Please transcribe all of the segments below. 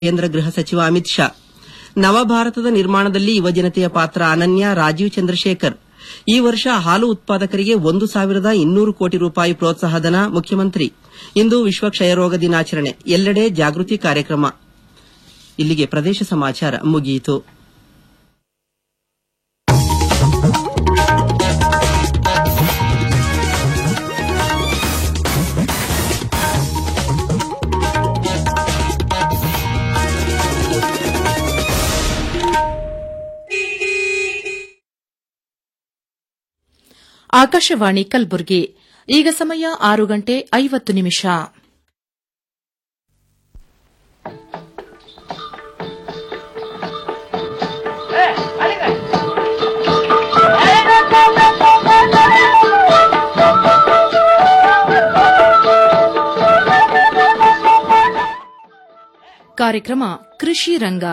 ಕೇಂದ್ರ ಗೃಹ ಸಚಿವ ಅಮಿತ್ ಶಾ ನವಭಾರತದ ನಿರ್ಮಾಣದಲ್ಲಿ ಯುವಜನತೆಯ ಪಾತ್ರ ಅನನ್ಯ ರಾಜೀವ್ ಚಂದ್ರಶೇಖರ್ ಈ ವರ್ಷ ಹಾಲು ಉತ್ಪಾದಕರಿಗೆ ಒಂದು ಸಾವಿರದ ಇನ್ನೂರು ಕೋಟಿ ರೂಪಾಯಿ ಪ್ರೋತ್ಸಾಹಧನ ಮುಖ್ಯಮಂತ್ರಿ ಇಂದು ವಿಶ್ವ ಕ್ಷಯರೋಗ ದಿನಾಚರಣೆ ಎಲ್ಲೆಡೆ ಜಾಗೃತಿ ಕಾರ್ಯಕ್ರಮ ಇಲ್ಲಿಗೆ ಪ್ರದೇಶ ಸಮಾಚಾರ ಮುಗಿಯಿತು ಆಕಾಶವಾಣಿ ಕಲಬುರಗಿ ಈಗ ಸಮಯ ಆರು ಗಂಟೆ ಐವತ್ತು ನಿಮಿಷ ಕಾರ್ಯಕ್ರಮ ಕೃಷಿ ರಂಗ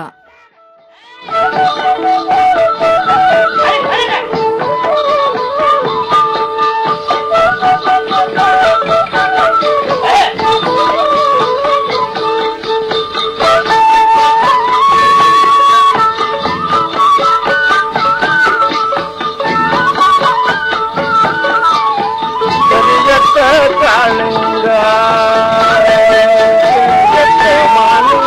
ಕರಿಯತ್ತ ಕಾಳಿಂಗ ಕರಿಯತ್ತ ಮಾಲಿಂಗ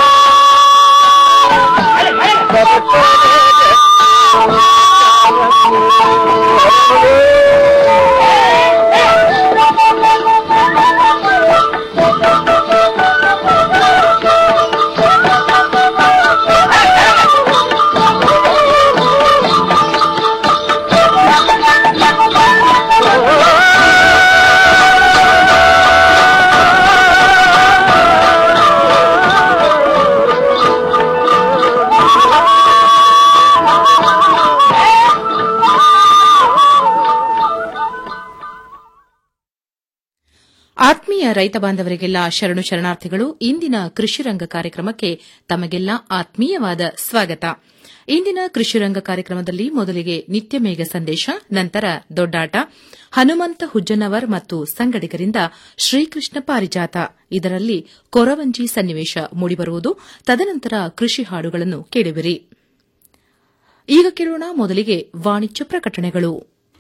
ಆತ್ಮೀಯ ರೈತ ಬಾಂಧವರಿಗೆಲ್ಲ ಶರಣು ಶರಣಾರ್ಥಿಗಳು ಇಂದಿನ ಕೃಷಿ ರಂಗ ಕಾರ್ಯಕ್ರಮಕ್ಕೆ ತಮಗೆಲ್ಲ ಆತ್ಮೀಯವಾದ ಸ್ವಾಗತ ಇಂದಿನ ಕೃಷಿ ರಂಗ ಕಾರ್ಯಕ್ರಮದಲ್ಲಿ ಮೊದಲಿಗೆ ನಿತ್ಯ ಮೇಘ ಸಂದೇಶ ನಂತರ ದೊಡ್ಡಾಟ ಹನುಮಂತ ಹುಜ್ಜನವರ್ ಮತ್ತು ಸಂಗಡಿಗರಿಂದ ಶ್ರೀಕೃಷ್ಣ ಪಾರಿಜಾತ ಇದರಲ್ಲಿ ಕೊರವಂಜಿ ಸನ್ನಿವೇಶ ಮೂಡಿಬರುವುದು ತದನಂತರ ಕೃಷಿ ಹಾಡುಗಳನ್ನು ಕೇಳುವಿರಿ ಈಗ ಕೇಳೋಣ ಮೊದಲಿಗೆ ವಾಣಿಜ್ಯ ಪ್ರಕಟಣೆಗಳು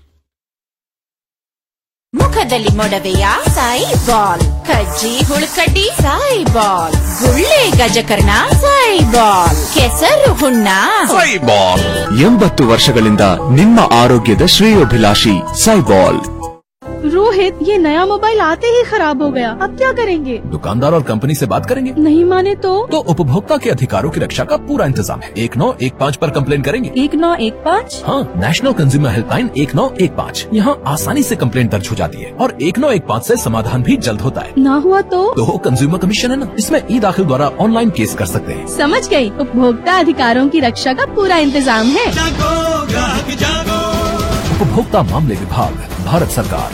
ಮುಖದಲ್ಲಿ ಮೊಡವೆಯ ಸಾಯಿ ಬಾಲ್ ಕಜ್ಜಿ ಹುಳುಕಡ್ಡಿ ಸಾಯಿ ಬಾಲ್ ಗುಳ್ಳೆ ಗಜಕರ್ಣ ಸಾಯಿ ಬಾಲ್ ಕೆಸರು ಹುಣ್ಣ ಸೈಬಾಲ್ ಎಂಬತ್ತು ವರ್ಷಗಳಿಂದ ನಿಮ್ಮ ಆರೋಗ್ಯದ ಶ್ರೇಯೋಭಿಲಾಷಿ ಸೈಬಾಲ್ रोहित ये नया मोबाइल आते ही खराब हो गया अब क्या करेंगे दुकानदार और कंपनी से बात करेंगे नहीं माने तो तो उपभोक्ता के अधिकारों की रक्षा का पूरा इंतजाम है एक नौ एक पाँच आरोप कम्प्लेन करेंगे एक नौ एक पाँच हाँ नेशनल कंज्यूमर हेल्पलाइन एक नौ एक पाँच यहाँ आसानी से कम्प्लेन दर्ज हो जाती है और एक नौ एक पाँच ऐसी समाधान भी जल्द होता है ना हुआ तो तो कंज्यूमर कमीशन है ना इसमें ई दाखिल द्वारा ऑनलाइन केस कर सकते हैं समझ गई उपभोक्ता अधिकारों की रक्षा का पूरा इंतजाम है उपभोक्ता मामले विभाग भारत सरकार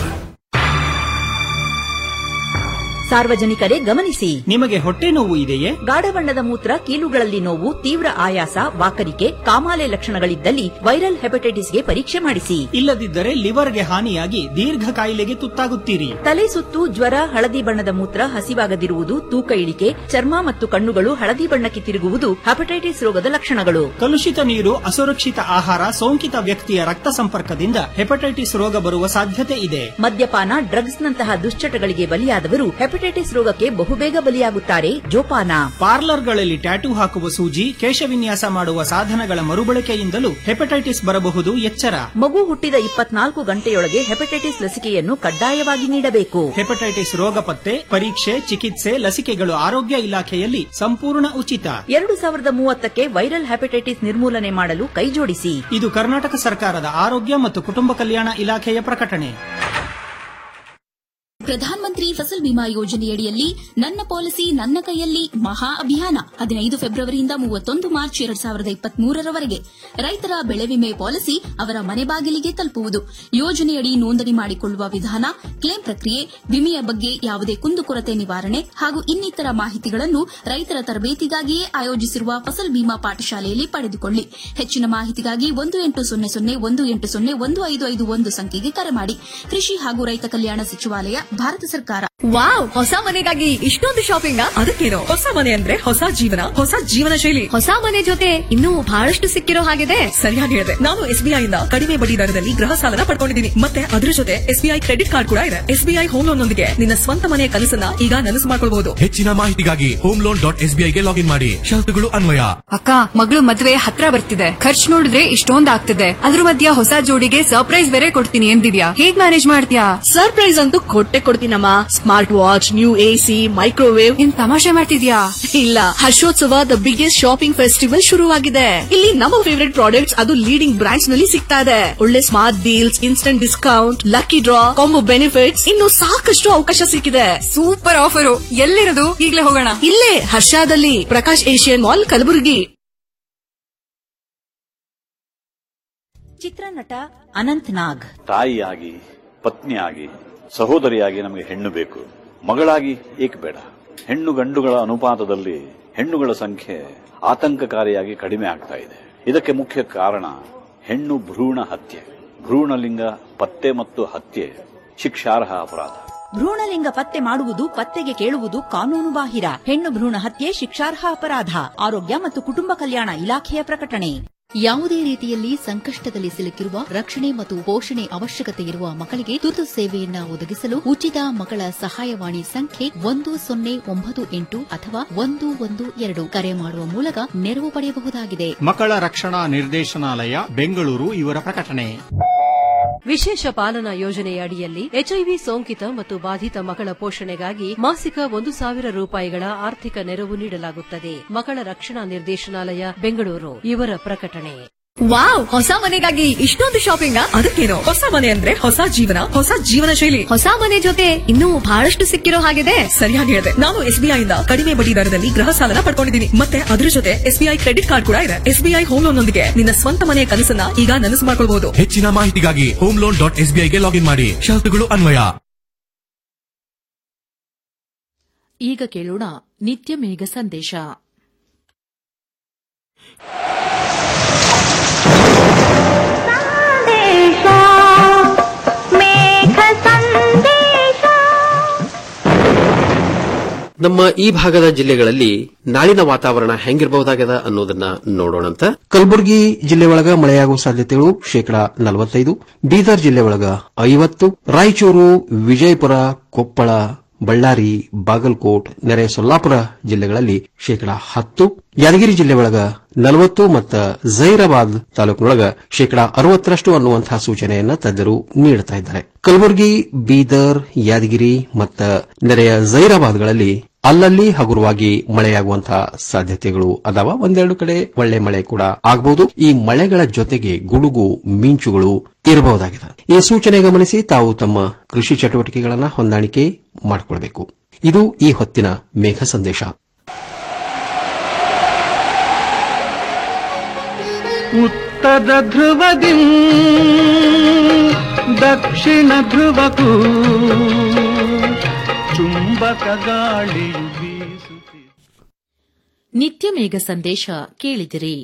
ಸಾರ್ವಜನಿಕರೇ ಗಮನಿಸಿ ನಿಮಗೆ ಹೊಟ್ಟೆ ನೋವು ಇದೆಯೇ ಗಾಢ ಬಣ್ಣದ ಮೂತ್ರ ಕೀಲುಗಳಲ್ಲಿ ನೋವು ತೀವ್ರ ಆಯಾಸ ವಾಕರಿಕೆ ಕಾಮಾಲೆ ಲಕ್ಷಣಗಳಿದ್ದಲ್ಲಿ ವೈರಲ್ ಹೆಪಟೈಟಿಸ್ಗೆ ಪರೀಕ್ಷೆ ಮಾಡಿಸಿ ಇಲ್ಲದಿದ್ದರೆ ಲಿವರ್ಗೆ ಹಾನಿಯಾಗಿ ದೀರ್ಘ ಕಾಯಿಲೆಗೆ ತುತ್ತಾಗುತ್ತೀರಿ ತಲೆ ಸುತ್ತು ಜ್ವರ ಹಳದಿ ಬಣ್ಣದ ಮೂತ್ರ ಹಸಿವಾಗದಿರುವುದು ತೂಕ ಇಳಿಕೆ ಚರ್ಮ ಮತ್ತು ಕಣ್ಣುಗಳು ಹಳದಿ ಬಣ್ಣಕ್ಕೆ ತಿರುಗುವುದು ಹೆಪಟೈಟಿಸ್ ರೋಗದ ಲಕ್ಷಣಗಳು ಕಲುಷಿತ ನೀರು ಅಸುರಕ್ಷಿತ ಆಹಾರ ಸೋಂಕಿತ ವ್ಯಕ್ತಿಯ ರಕ್ತ ಸಂಪರ್ಕದಿಂದ ಹೆಪಟೈಟಿಸ್ ರೋಗ ಬರುವ ಸಾಧ್ಯತೆ ಇದೆ ಮದ್ಯಪಾನ ಡ್ರಗ್ಸ್ ನಂತಹ ದುಶ್ಚಟಗಳಿಗೆ ಬಲಿಯಾದವರು ಹೆಪಟೈಟಿಸ್ ರೋಗಕ್ಕೆ ಬಹುಬೇಗ ಬಲಿಯಾಗುತ್ತಾರೆ ಜೋಪಾನ ಪಾರ್ಲರ್ಗಳಲ್ಲಿ ಟ್ಯಾಟೂ ಹಾಕುವ ಸೂಜಿ ಕೇಶವಿನ್ಯಾಸ ಮಾಡುವ ಸಾಧನಗಳ ಮರುಬಳಕೆಯಿಂದಲೂ ಹೆಪಟೈಟಿಸ್ ಬರಬಹುದು ಎಚ್ಚರ ಮಗು ಹುಟ್ಟಿದ ಇಪ್ಪತ್ನಾಲ್ಕು ಗಂಟೆಯೊಳಗೆ ಹೆಪಟೈಟಿಸ್ ಲಸಿಕೆಯನ್ನು ಕಡ್ಡಾಯವಾಗಿ ನೀಡಬೇಕು ಹೆಪಟೈಟಿಸ್ ರೋಗ ಪತ್ತೆ ಪರೀಕ್ಷೆ ಚಿಕಿತ್ಸೆ ಲಸಿಕೆಗಳು ಆರೋಗ್ಯ ಇಲಾಖೆಯಲ್ಲಿ ಸಂಪೂರ್ಣ ಉಚಿತ ಎರಡು ಸಾವಿರದ ಮೂವತ್ತಕ್ಕೆ ವೈರಲ್ ಹೆಪಟೈಟಿಸ್ ನಿರ್ಮೂಲನೆ ಮಾಡಲು ಕೈಜೋಡಿಸಿ ಇದು ಕರ್ನಾಟಕ ಸರ್ಕಾರದ ಆರೋಗ್ಯ ಮತ್ತು ಕುಟುಂಬ ಕಲ್ಯಾಣ ಇಲಾಖೆಯ ಪ್ರಕಟಣೆ ಪ್ರಧಾನ ಮಂತ್ರಿ ಫಸಲ್ ಬಿಮಾ ಯೋಜನೆಯಡಿಯಲ್ಲಿ ನನ್ನ ಪಾಲಿಸಿ ನನ್ನ ಕೈಯಲ್ಲಿ ಮಹಾ ಅಭಿಯಾನ ಹದಿನೈದು ಫೆಬ್ರವರಿಯಿಂದ ಮೂವತ್ತೊಂದು ಮಾರ್ಚ್ ಎರಡ್ ಸಾವಿರದ ಇಪ್ಪತ್ಮೂರರವರೆಗೆ ರೈತರ ಬೆಳೆ ವಿಮೆ ಪಾಲಿಸಿ ಅವರ ಮನೆ ಬಾಗಿಲಿಗೆ ತಲುಪುವುದು ಯೋಜನೆಯಡಿ ನೋಂದಣಿ ಮಾಡಿಕೊಳ್ಳುವ ವಿಧಾನ ಕ್ಲೇಮ್ ಪ್ರಕ್ರಿಯೆ ವಿಮೆಯ ಬಗ್ಗೆ ಯಾವುದೇ ಕುಂದುಕೊರತೆ ನಿವಾರಣೆ ಹಾಗೂ ಇನ್ನಿತರ ಮಾಹಿತಿಗಳನ್ನು ರೈತರ ತರಬೇತಿಗಾಗಿಯೇ ಆಯೋಜಿಸಿರುವ ಫಸಲ್ ಬಿಮಾ ಪಾಠಶಾಲೆಯಲ್ಲಿ ಪಡೆದುಕೊಳ್ಳಿ ಹೆಚ್ಚಿನ ಮಾಹಿತಿಗಾಗಿ ಒಂದು ಎಂಟು ಸೊನ್ನೆ ಸೊನ್ನೆ ಒಂದು ಎಂಟು ಸೊನ್ನೆ ಒಂದು ಐದು ಐದು ಒಂದು ಸಂಖ್ಯೆಗೆ ಕರೆ ಮಾಡಿ ಕೃಷಿ ಹಾಗೂ ರೈತ ಕಲ್ಯಾಣ ಸಚಿವಾಲಯ ಭಾರತ ಸರ್ಕಾರ ವಾವ್ ಹೊಸ ಮನೆಗಾಗಿ ಇಷ್ಟೊಂದು ಶಾಪಿಂಗ್ ಅದಕ್ಕೇನು ಹೊಸ ಮನೆ ಅಂದ್ರೆ ಹೊಸ ಜೀವನ ಹೊಸ ಜೀವನ ಶೈಲಿ ಹೊಸ ಮನೆ ಜೊತೆ ಇನ್ನೂ ಬಹಳಷ್ಟು ಸಿಕ್ಕಿರೋ ಹಾಗಿದೆ ಸರಿಯಾಗಿ ಹೇಳಿದೆ ನಾನು ಎಸ್ಬಿಐ ಇಂದ ಕಡಿಮೆ ಬಡ್ಡಿ ದರದಲ್ಲಿ ಗೃಹ ಸಾಲನ ಪಡ್ಕೊಂಡಿದ್ದೀನಿ ಮತ್ತೆ ಅದ್ರ ಜೊತೆ ಎಸ್ಬಿಐ ಕ್ರೆಡಿಟ್ ಕಾರ್ಡ್ ಕೂಡ ಇದೆ ಎಸ್ಬಿಐ ಹೋಮ್ ಲೋನ್ ನೊಂದಿಗೆ ನಿನ್ನ ಸ್ವಂತ ಮನೆಯ ಕನಸನ್ನ ಈಗ ನನಸು ಮಾಡ್ಕೊಳ್ಬಹುದು ಹೆಚ್ಚಿನ ಮಾಹಿತಿಗಾಗಿ ಹೋಮ್ ಲೋನ್ ಡಾಟ್ ಎಸ್ಬಿಐಗೆ ಲಾಗಿನ್ ಮಾಡಿ ಷರತ್ತುಗಳು ಅನ್ವಯ ಅಕ್ಕ ಮಗಳು ಮದ್ವೆ ಹತ್ರ ಬರ್ತಿದೆ ಖರ್ಚು ನೋಡಿದ್ರೆ ಇಷ್ಟೊಂದ್ ಆಗ್ತಿದೆ ಅದ್ರ ಮಧ್ಯ ಹೊಸ ಜೋಡಿಗೆ ಸರ್ಪ್ರೈಸ್ ಬೇರೆ ಕೊಡ್ತೀನಿ ಎಂದಿದ್ಯಾ ಹೇಗ್ ಮ್ಯಾನೇಜ್ ಮಾಡ್ತೀಯಾ ಸರ್ಪ್ರೈಸ್ ಅಂತೂ ಕೊಟ್ಟೆ ಕೊಡ್ತೀನಮ್ಮ smart watch new AC microwave ಏನ್ ತಮಾಷೆ ಮಾಡ್ತಿದ್ಯಾ ಇಲ್ಲ Harshotsava the biggest shopping festival ಶುರುವಾಗಿದೆ ಇಲ್ಲಿ ನಮ್ಮ ಫೇವರೇಟ್ ಪ್ರಾಡಕ್ಟ್ಸ್ ಅದು ಲೀಡಿಂಗ್ ಬ್ರಾಂಡ್ಸ್ ನಲ್ಲಿ ಸಿಗ್ತಾ ಇದೆ ಒಳ್ಳೆ smart deals instant discount lucky draw combo benefits ಇನ್ನು ಸಾಕಷ್ಟು ಅವಕಾಶ ಸಿಕ್ಕಿದೆ ಸೂಪರ್ ಆಫರು ಎಲ್ಲಿರೋದು ಈಗ್ಲೇ ಹೋಗೋಣ ಇಲ್ಲೇ ಹರ್ಷಾದಲ್ಲಿ ಪ್ರಕಾಶ್ ಏಷಿಯನ್ ಮಾಲ್ ಕಲಬುರಗಿ ಚಿತ್ರನಟ ಅನಂತ್ ನಾಗ್ ತಾಯಿಯಾಗಿ ಪತ್ನಿಯಾಗಿ ಸಹೋದರಿಯಾಗಿ ನಮಗೆ ಹೆಣ್ಣು ಬೇಕು ಮಗಳಾಗಿ ಏಕೆ ಬೇಡ ಹೆಣ್ಣು ಗಂಡುಗಳ ಅನುಪಾತದಲ್ಲಿ ಹೆಣ್ಣುಗಳ ಸಂಖ್ಯೆ ಆತಂಕಕಾರಿಯಾಗಿ ಕಡಿಮೆ ಆಗ್ತಾ ಇದೆ ಇದಕ್ಕೆ ಮುಖ್ಯ ಕಾರಣ ಹೆಣ್ಣು ಭ್ರೂಣ ಹತ್ಯೆ ಭ್ರೂಣಲಿಂಗ ಪತ್ತೆ ಮತ್ತು ಹತ್ಯೆ ಶಿಕ್ಷಾರ್ಹ ಅಪರಾಧ ಭ್ರೂಣಲಿಂಗ ಪತ್ತೆ ಮಾಡುವುದು ಪತ್ತೆಗೆ ಕೇಳುವುದು ಕಾನೂನು ಬಾಹಿರ ಹೆಣ್ಣು ಭ್ರೂಣ ಹತ್ಯೆ ಶಿಕ್ಷಾರ್ಹ ಅಪರಾಧ ಆರೋಗ್ಯ ಮತ್ತು ಕುಟುಂಬ ಕಲ್ಯಾಣ ಇಲಾಖೆಯ ಪ್ರಕಟಣೆ ಯಾವುದೇ ರೀತಿಯಲ್ಲಿ ಸಂಕಷ್ಟದಲ್ಲಿ ಸಿಲುಕಿರುವ ರಕ್ಷಣೆ ಮತ್ತು ಪೋಷಣೆ ಅವಶ್ಯಕತೆ ಇರುವ ಮಕ್ಕಳಿಗೆ ತುರ್ತು ಸೇವೆಯನ್ನ ಒದಗಿಸಲು ಉಚಿತ ಮಕ್ಕಳ ಸಹಾಯವಾಣಿ ಸಂಖ್ಯೆ ಒಂದು ಸೊನ್ನೆ ಒಂಬತ್ತು ಎಂಟು ಅಥವಾ ಒಂದು ಒಂದು ಎರಡು ಕರೆ ಮಾಡುವ ಮೂಲಕ ನೆರವು ಪಡೆಯಬಹುದಾಗಿದೆ ಮಕ್ಕಳ ರಕ್ಷಣಾ ನಿರ್ದೇಶನಾಲಯ ಬೆಂಗಳೂರು ಇವರ ಪ್ರಕಟಣೆ ವಿಶೇಷ ಪಾಲನಾ ಯೋಜನೆಯ ಅಡಿಯಲ್ಲಿ ಎಚ್ಐವಿ ಸೋಂಕಿತ ಮತ್ತು ಬಾಧಿತ ಮಕ್ಕಳ ಪೋಷಣೆಗಾಗಿ ಮಾಸಿಕ ಒಂದು ಸಾವಿರ ರೂಪಾಯಿಗಳ ಆರ್ಥಿಕ ನೆರವು ನೀಡಲಾಗುತ್ತದೆ ಮಕ್ಕಳ ರಕ್ಷಣಾ ನಿರ್ದೇಶನಾಲಯ ಬೆಂಗಳೂರು ಇವರ ಪ್ರಕಟಣೆ ವಾವ್ ಹೊಸ ಮನೆಗಾಗಿ ಇಷ್ಟೊಂದು ಶಾಪಿಂಗ್ ಅದಕ್ಕೇನು ಹೊಸ ಮನೆ ಅಂದ್ರೆ ಹೊಸ ಜೀವನ ಹೊಸ ಜೀವನ ಶೈಲಿ ಹೊಸ ಮನೆ ಜೊತೆ ಇನ್ನೂ ಬಹಳಷ್ಟು ಸಿಕ್ಕಿರೋ ಹಾಗಿದೆ ಸರಿಯಾಗಿ ಹೇಳಿದೆ ನಾನು ಎಸ್ಬಿಐ ಇಂದ ಕಡಿಮೆ ಬಡ್ಡಿ ದರದಲ್ಲಿ ಗೃಹ ಸಾಲನ ಪಡ್ಕೊಂಡಿದ್ದೀನಿ ಮತ್ತೆ ಅದ್ರ ಜೊತೆ ಎಸ್ಬಿಐ ಕ್ರೆಡಿಟ್ ಕಾರ್ಡ್ ಕೂಡ ಇದೆ ಎಸ್ಬಿಐ ಹೋಮ್ ಲೋನ್ ನೊಂದಿಗೆ ನಿನ್ನ ಸ್ವಂತ ಮನೆಯ ಕನಸನ್ನ ಈಗ ನನಸು ಮಾಡ್ಕೊಳ್ಬಹುದು ಹೆಚ್ಚಿನ ಮಾಹಿತಿಗಾಗಿ ಹೋಮ್ ಲೋನ್ ಡಾಟ್ ಎಸ್ಬಿಐಗೆ ಲಾಗಿನ್ ಮಾಡಿ ಷರತ್ತುಗಳು ಅನ್ವಯ ಈಗ ಕೇಳೋಣ ನಿತ್ಯ ಮೇಘ ಸಂದೇಶ ನಮ್ಮ ಈ ಭಾಗದ ಜಿಲ್ಲೆಗಳಲ್ಲಿ ನಾಳಿನ ವಾತಾವರಣ ಹೆಂಗಿರಬಹುದಾಗ್ಯದ ಅನ್ನೋದನ್ನ ನೋಡೋಣಂತ ಕಲಬುರಗಿ ಜಿಲ್ಲೆ ಒಳಗ ಮಳೆಯಾಗುವ ಸಾಧ್ಯತೆಗಳು ಶೇಕಡಾ ನಲವತ್ತೈದು ಬೀದರ್ ಜಿಲ್ಲೆ ಒಳಗ ಐವತ್ತು ರಾಯಚೂರು ವಿಜಯಪುರ ಕೊಪ್ಪಳ ಬಳ್ಳಾರಿ ಬಾಗಲಕೋಟ್ ನೆರೆ ಸೊಲ್ಲಾಪುರ ಜಿಲ್ಲೆಗಳಲ್ಲಿ ಶೇಕಡಾ ಹತ್ತು ಯಾದಗಿರಿ ಜಿಲ್ಲೆ ಒಳಗ ನಲವತ್ತು ಮತ್ತು ಜೈರಾಬಾದ್ ತಾಲೂಕಿನೊಳಗ ಶೇಕಡಾ ಅರವತ್ತರಷ್ಟು ಅನ್ನುವಂತಹ ಸೂಚನೆಯನ್ನ ತಜ್ಞರು ನೀಡುತ್ತಾ ಇದ್ದಾರೆ ಕಲಬುರಗಿ ಬೀದರ್ ಯಾದಗಿರಿ ಮತ್ತು ನೆರೆಯ ಜೈರಾಬಾದ್ಗಳಲ್ಲಿ ಅಲ್ಲಲ್ಲಿ ಹಗುರವಾಗಿ ಮಳೆಯಾಗುವಂತಹ ಸಾಧ್ಯತೆಗಳು ಅದಾವ ಒಂದೆರಡು ಕಡೆ ಒಳ್ಳೆ ಮಳೆ ಕೂಡ ಆಗಬಹುದು ಈ ಮಳೆಗಳ ಜೊತೆಗೆ ಗುಡುಗು ಮಿಂಚುಗಳು ಇರಬಹುದಾಗಿದೆ ಈ ಸೂಚನೆ ಗಮನಿಸಿ ತಾವು ತಮ್ಮ ಕೃಷಿ ಚಟುವಟಿಕೆಗಳನ್ನು ಹೊಂದಾಣಿಕೆ ಮಾಡಿಕೊಳ್ಳಬೇಕು ಇದು ಈ ಹೊತ್ತಿನ ಮೇಘ ಸಂದೇಶ ಉತ್ತರ ಧ್ರುವದಿ ದಕ್ಷಿಣ ಧ್ರುವಕ್ಕೂ ಚುಂಬಕ ಗಾಳಿಯು ಬೀಸುತ್ತಿದೆ ನಿತ್ಯ ಮೇಘ ಸಂದೇಶ ಕೇಳಿದಿರಿ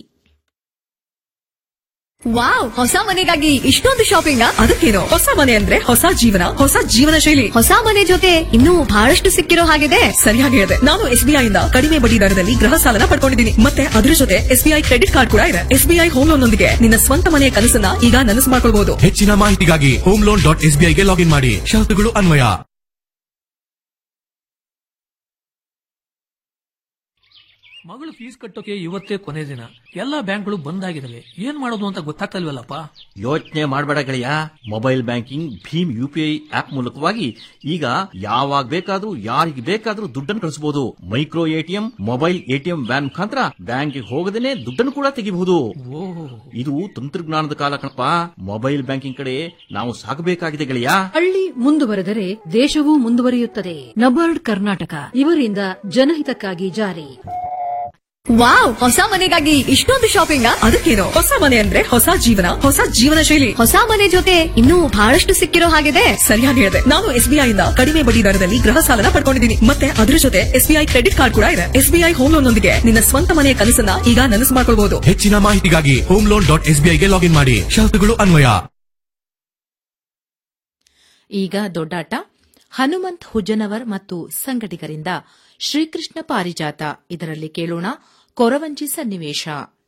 ವಾವ್ ಹೊಸ ಮನೆಗಾಗಿ ಇಷ್ಟೊಂದು ಶಾಪಿಂಗ್ ಅದಕ್ಕೇನು ಹೊಸ ಮನೆ ಅಂದ್ರೆ ಹೊಸ ಜೀವನ ಹೊಸ ಜೀವನ ಶೈಲಿ ಹೊಸ ಮನೆ ಜೊತೆ ಇನ್ನೂ ಬಹಳಷ್ಟು ಸಿಕ್ಕಿರೋ ಹಾಗಿದೆ ಸರಿಯಾಗಿ ಹೇಳಿದೆ ನಾನು ಎಸ್ಬಿಐ ಇಂದ ಕಡಿಮೆ ಬಡ್ಡಿ ದರದಲ್ಲಿ ಗೃಹ ಸಾಲನ ಪಡ್ಕೊಂಡಿದ್ದೀನಿ ಮತ್ತೆ ಅದ್ರ ಜೊತೆ ಎಸ್ಬಿಐ ಕ್ರೆಡಿಟ್ ಕಾರ್ಡ್ ಕೂಡ ಇದೆ ಎಸ್ಬಿಐ ಹೋಮ್ ಲೋನ್ ನೊಂದಿಗೆ ನಿನ್ನ ಸ್ವಂತ ಮನೆಯ ಕನಸನ್ನ ಈಗ ನನಸು ಮಾಡ್ಕೊಳ್ಬಹುದು ಹೆಚ್ಚಿನ ಮಾಹಿತಿಗಾಗಿ ಹೋಮ್ ಲೋನ್ ಡಾಟ್ ಎಸ್ಬಿಐಗೆ ಲಾಗಿನ್ ಮಾಡಿ ಷರತ್ತುಗಳು ಅನ್ವಯ ಮಗಳು ಫೀಸ್ ಕಟ್ಟೋಕೆ ಇವತ್ತೇ ಕೊನೆ ದಿನ ಎಲ್ಲಾ ಬ್ಯಾಂಕ್ಗಳು ಬಂದ್ ಆಗಿದಾವೆ ಏನ್ ಮಾಡೋದು ಅಂತ ಗೊತ್ತಾಗ್ತಲ್ವಲ್ಲಪ್ಪ ಯೋಚನೆ ಮಾಡಬೇಡ ಗೆಳೆಯ mobile banking Bhim UPI app ಮೂಲಕವಾಗಿ ಈಗ ಯಾವಾಗ ಬೇಕಾದ್ರೂ ಯಾರಿಗೆ ಬೇಕಾದ್ರೂ ದುಡ್ಡನ್ನು ಕಳಿಸಬಹುದು micro ATM mobile ATM van ಮುಖಾಂತರ ಬ್ಯಾಂಕ್ಗೆ ಹೋಗದೇನೆ ದುಡ್ಡನ್ನು ಕೂಡ ತೆಗಿಬಹುದು ಇದು ತಂತ್ರಜ್ಞಾನದ ಕಾಲ ಕಣಪ್ಪ ಮೊಬೈಲ್ ಬ್ಯಾಂಕಿಂಗ್ ಕಡೆ ನಾವು ಸಾಗಬೇಕಾಗಿದೆ ಗೆಳೆಯ ಹಳ್ಳಿ ಮುಂದುವರೆದರೆ ದೇಶವೂ ಮುಂದುವರಿಯುತ್ತದೆ ನಬಾರ್ಡ್ ಕರ್ನಾಟಕ ಇವರಿಂದ ಜನಹಿತಕ್ಕಾಗಿ ಜಾರಿ ವಾವ್ ಹೊಸ ಮನೆಗಾಗಿ ಇಷ್ಟೊಂದು ಶಾಪಿಂಗ್ ಅದಕ್ಕೇನು ಹೊಸ ಮನೆ ಅಂದ್ರೆ ಹೊಸ ಜೀವನ ಹೊಸ ಜೀವನ ಶೈಲಿ ಹೊಸ ಮನೆ ಜೊತೆ ಇನ್ನೂ ಬಹಳಷ್ಟು ಸಿಕ್ಕಿರೋ ಹಾಗಿದೆ ಸರಿಯಾಗಿ ಹೇಳಿದೆ ನಾನು ಎಸ್ಬಿಐ ಇಂದ ಕಡಿಮೆ ಬಡ್ಡಿ ದರದಲ್ಲಿ ಗೃಹ ಸಾಲನ ಪಡ್ಕೊಂಡಿದ್ದೀನಿ ಮತ್ತೆ ಅದ್ರ ಜೊತೆ ಎಸ್ಬಿಐ ಕ್ರೆಡಿಟ್ ಕಾರ್ಡ್ ಕೂಡ ಇದೆ ಎಸ್ಬಿಐ ಹೋಮ್ ಲೋನ್ ನೊಂದಿಗೆ ನಿನ್ನ ಸ್ವಂತ ಮನೆಯ ಕನಸನ್ನ ಈಗ ನನಸು ಮಾಡ್ಕೊಳ್ಬಹುದು ಹೆಚ್ಚಿನ ಮಾಹಿತಿಗಾಗಿ ಹೋಮ್ ಲೋನ್ ಡಾಟ್ ಎಸ್ಬಿಐಗೆ ಲಾಗಿನ್ ಮಾಡಿ ಷರತ್ತುಗಳು ಅನ್ವಯ ಈಗ ದೊಡ್ಡಾಟ ಹನುಮಂತ್ ಹುಜ್ಜನವರ್ ಮತ್ತು ಸಂಗಡಿಗರಿಂದ ಶ್ರೀಕೃಷ್ಣ ಪಾರಿಜಾತ ಇದರಲ್ಲಿ ಕೇಳೋಣ ಕೊರವಂಜಿ ಸನ್ನಿವೇಶ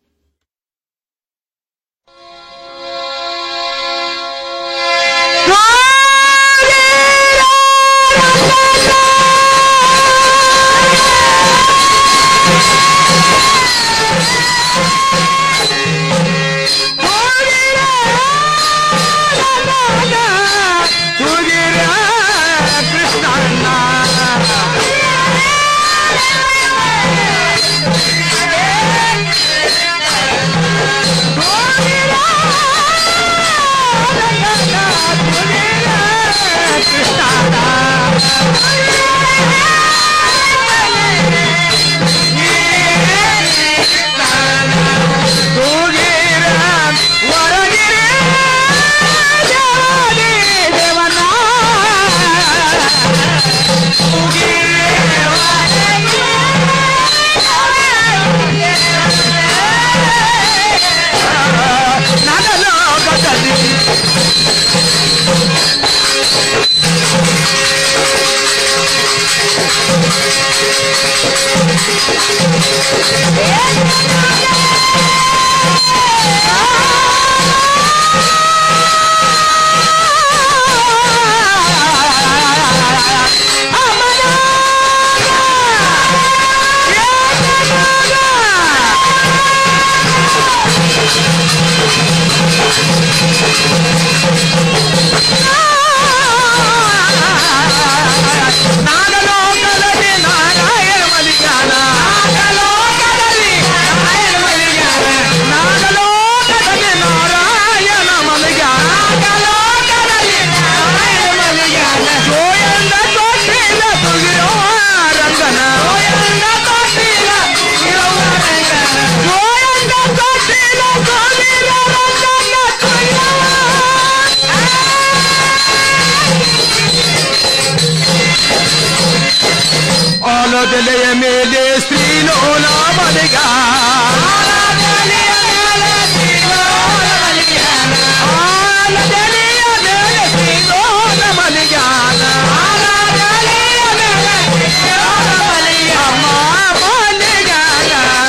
ಆಲದೆಲೆಯ ಮೇಲೆ ಸ್ತ್ರೀಲೋಲ ಮನೆಗ ಆಲದೆಲೆಯ ಮೇಲೆ ಸ್ತ್ರೀಲೋಲ ಮನೆಗಾನ ಅಮ್ಮ ಮನೆಗಾನ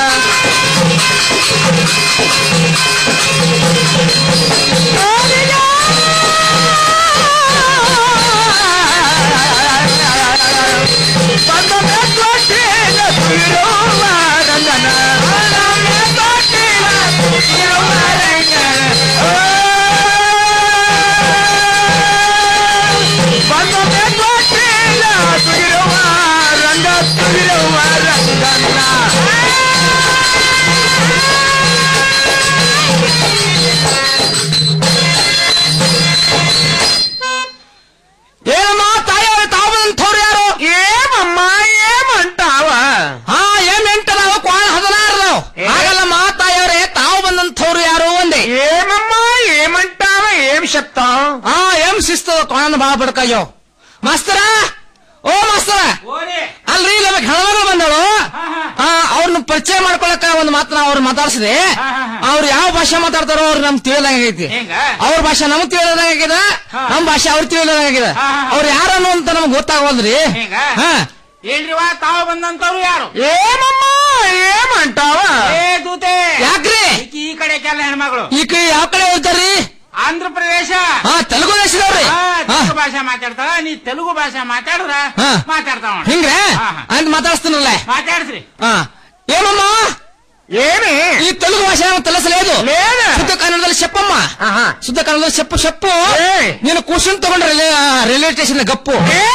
ఏమమ్మా తాయారు తావంతోరు యారు ఏమಮ್ಮ ఏమంటాವ ಹಾ ಏಮೆಂಟದಾವ ಕ್ವಾಣ ಹದನಾರದು ಆಗಲ್ಲಮ್ಮ ತಾಯವ್ರೆ ತಾವು ಬಂದಂಥವ್ರು ಯಾರು ಒಂದೇ ఏమಮ್ಮ ఏమంటావ ఏం చెప్తాం ಹಾ ಏಮ್ ಶಿಸ್ತದ ಕ್ವಾಣ ಬಾಳ ಬಡ್ಕಯ್ಯೋ ಮಾಸ್ತರ ಓ ಮಾಸ್ತರ ಅಲ್ರಿ ನಮಗ್ ಹೆಣ್ಮಗಳು ಬಂದಳು ಹಾ ಅವ್ರನ್ನ ಪರಿಚಯ ಮಾಡ್ಕೊಳಕ ಒಂದು ಮಾತನ್ನ ಅವ್ರು ಮಾತಾಡ್ಸಿದೆ ಅವ್ರು ಯಾವ ಭಾಷೆ ಮಾತಾಡ್ತಾರೋ ಅವ್ರು ನಮ್ಗೆ ತಿಳಿದಂಗೈತಿ ಅವ್ರ ಭಾಷೆ ನಮಗ್ ತಿಳಿದಂಗಾಗಿದೆ ನಮ್ ಭಾಷೆ ಅವ್ರು ತಿಳಿದಂಗಾಗಿದೆ ಅವ್ರು ಯಾರನ್ನು ಅಂತ ನಮ್ಗೆ ಗೊತ್ತಾಗವಲ್ರಿ ಹಾ ಹೇಳ್ರಿವಾ ತಾವು ಬಂದಂತವ್ರು ಯಾರು ಏಮಮ್ಮ ಏಮಂಟಾವ ಏ ದೂತೆ ಯಾಕ್ರಿ ಈಕಿ ಈ ಕಡೆ ಕೆಲ ಹೆಣ್ಮಗಳು ಈ ಕೈ ಯಾವ ಕಡೆ ಹೋಗ್ತಾರ್ರಿ ಆಂಧ್ರ ಪ್ರದೇಶ ಹಾ ತೆಲುಗು ದೇಶದವ್ರಿ ಹಾ, ತೆಲುಗು ಭಾಷೆ ಮಾತಾಡ್ತಾಳ ನೀ ತೆಲುಗು ಭಾಷೆ ಮಾತಾಡಿದ್ರ ಹಾ. ಮಾತಾಡ್ತಾವ ಹಿಂಗ್ರೆ ಅಂತ ಮಾತಾಡ್ತಾನಲ್ಲ మాట్లాడుతుంది ಹಾ ఏమమ్మా ఏమి ఈ తెలుగు భాష ఏమో తెలుసలేదు లేదు. శుద్ధ కన్నడದಲ್ಲಿ చెప్పమ్మ శుద్ధ కన్నడದಲ್ಲಿ చెప్పు చెప్పు నేను కూర్చుని తಗೊಂಡ್ರೆ ರೈಲ್ವೆ ಸ್ಟೇಷನ್ ಗಪ್ಪು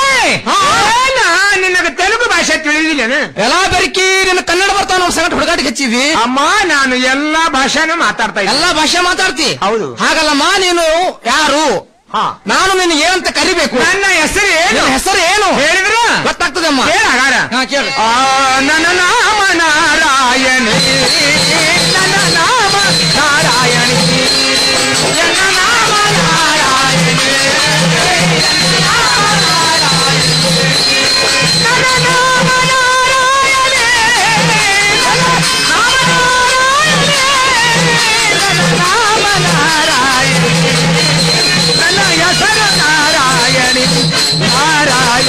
ನಿನಗೆ ತೆಲುಗು ಭಾಷೆ ತಿಳಿದಿಲ್ಲ ఎలా ಬೆರಕಿ ನಿನ್ನ ಕನ್ನಡ ಬರ್ತಾವ ನಮ್ಮ ಸಂಗಟ ಹುಡುಗಾಟಿಗೆ ಹಚ್ಚಿದ್ವಿ ಅಮ್ಮ ನಾನು ಎಲ್ಲಾ ಭಾಷೆನೂ ಮಾತಾಡ್ತಾ ಇದ್ದೆ ಎಲ್ಲಾ ಭಾಷೆ ಮಾತಾಡ್ತಿ ಹೌದು ಹಾಗಲ್ಲಮ್ಮ ನೀನು ಯಾರು ನಾನು ನಿನಗೆ ಏನಂತ ಕರಿಬೇಕು ನನ್ನ ಹೆಸರು ಏನು ನಿನ್ನ ಹೆಸರು ಏನು ಹೇಳಿದ್ರ ಗೊತ್ತಾಗ್ತದೆ ಅಮ್ಮ ಹೇಳ ಹಾಗಾರ ಹಾ ಕೇಳು ಆ, ನನ್ನ ನಾಮ ನಾರಾಯಣಿ ನನ್ನ ನಾಮ ನಾರಾಯಣಿ ನನ್ನ ನಾಮ ನಾರಾಯಣಿ ನನ್ನ ನಾಮ ನಾರಾಯಣಿ ನನ್ನ ನಾಮ ನಾರಾಯಣಿ ನನ್ನ ನಾಮ ನಾರಾಯಣಿ ನನ್ನ ನಾಮ ನಾರಾಯಣಿ ನನ್ನ ಹೆಸರು ನಾರಾಯಣಿ ನಾರಾಯಣಿ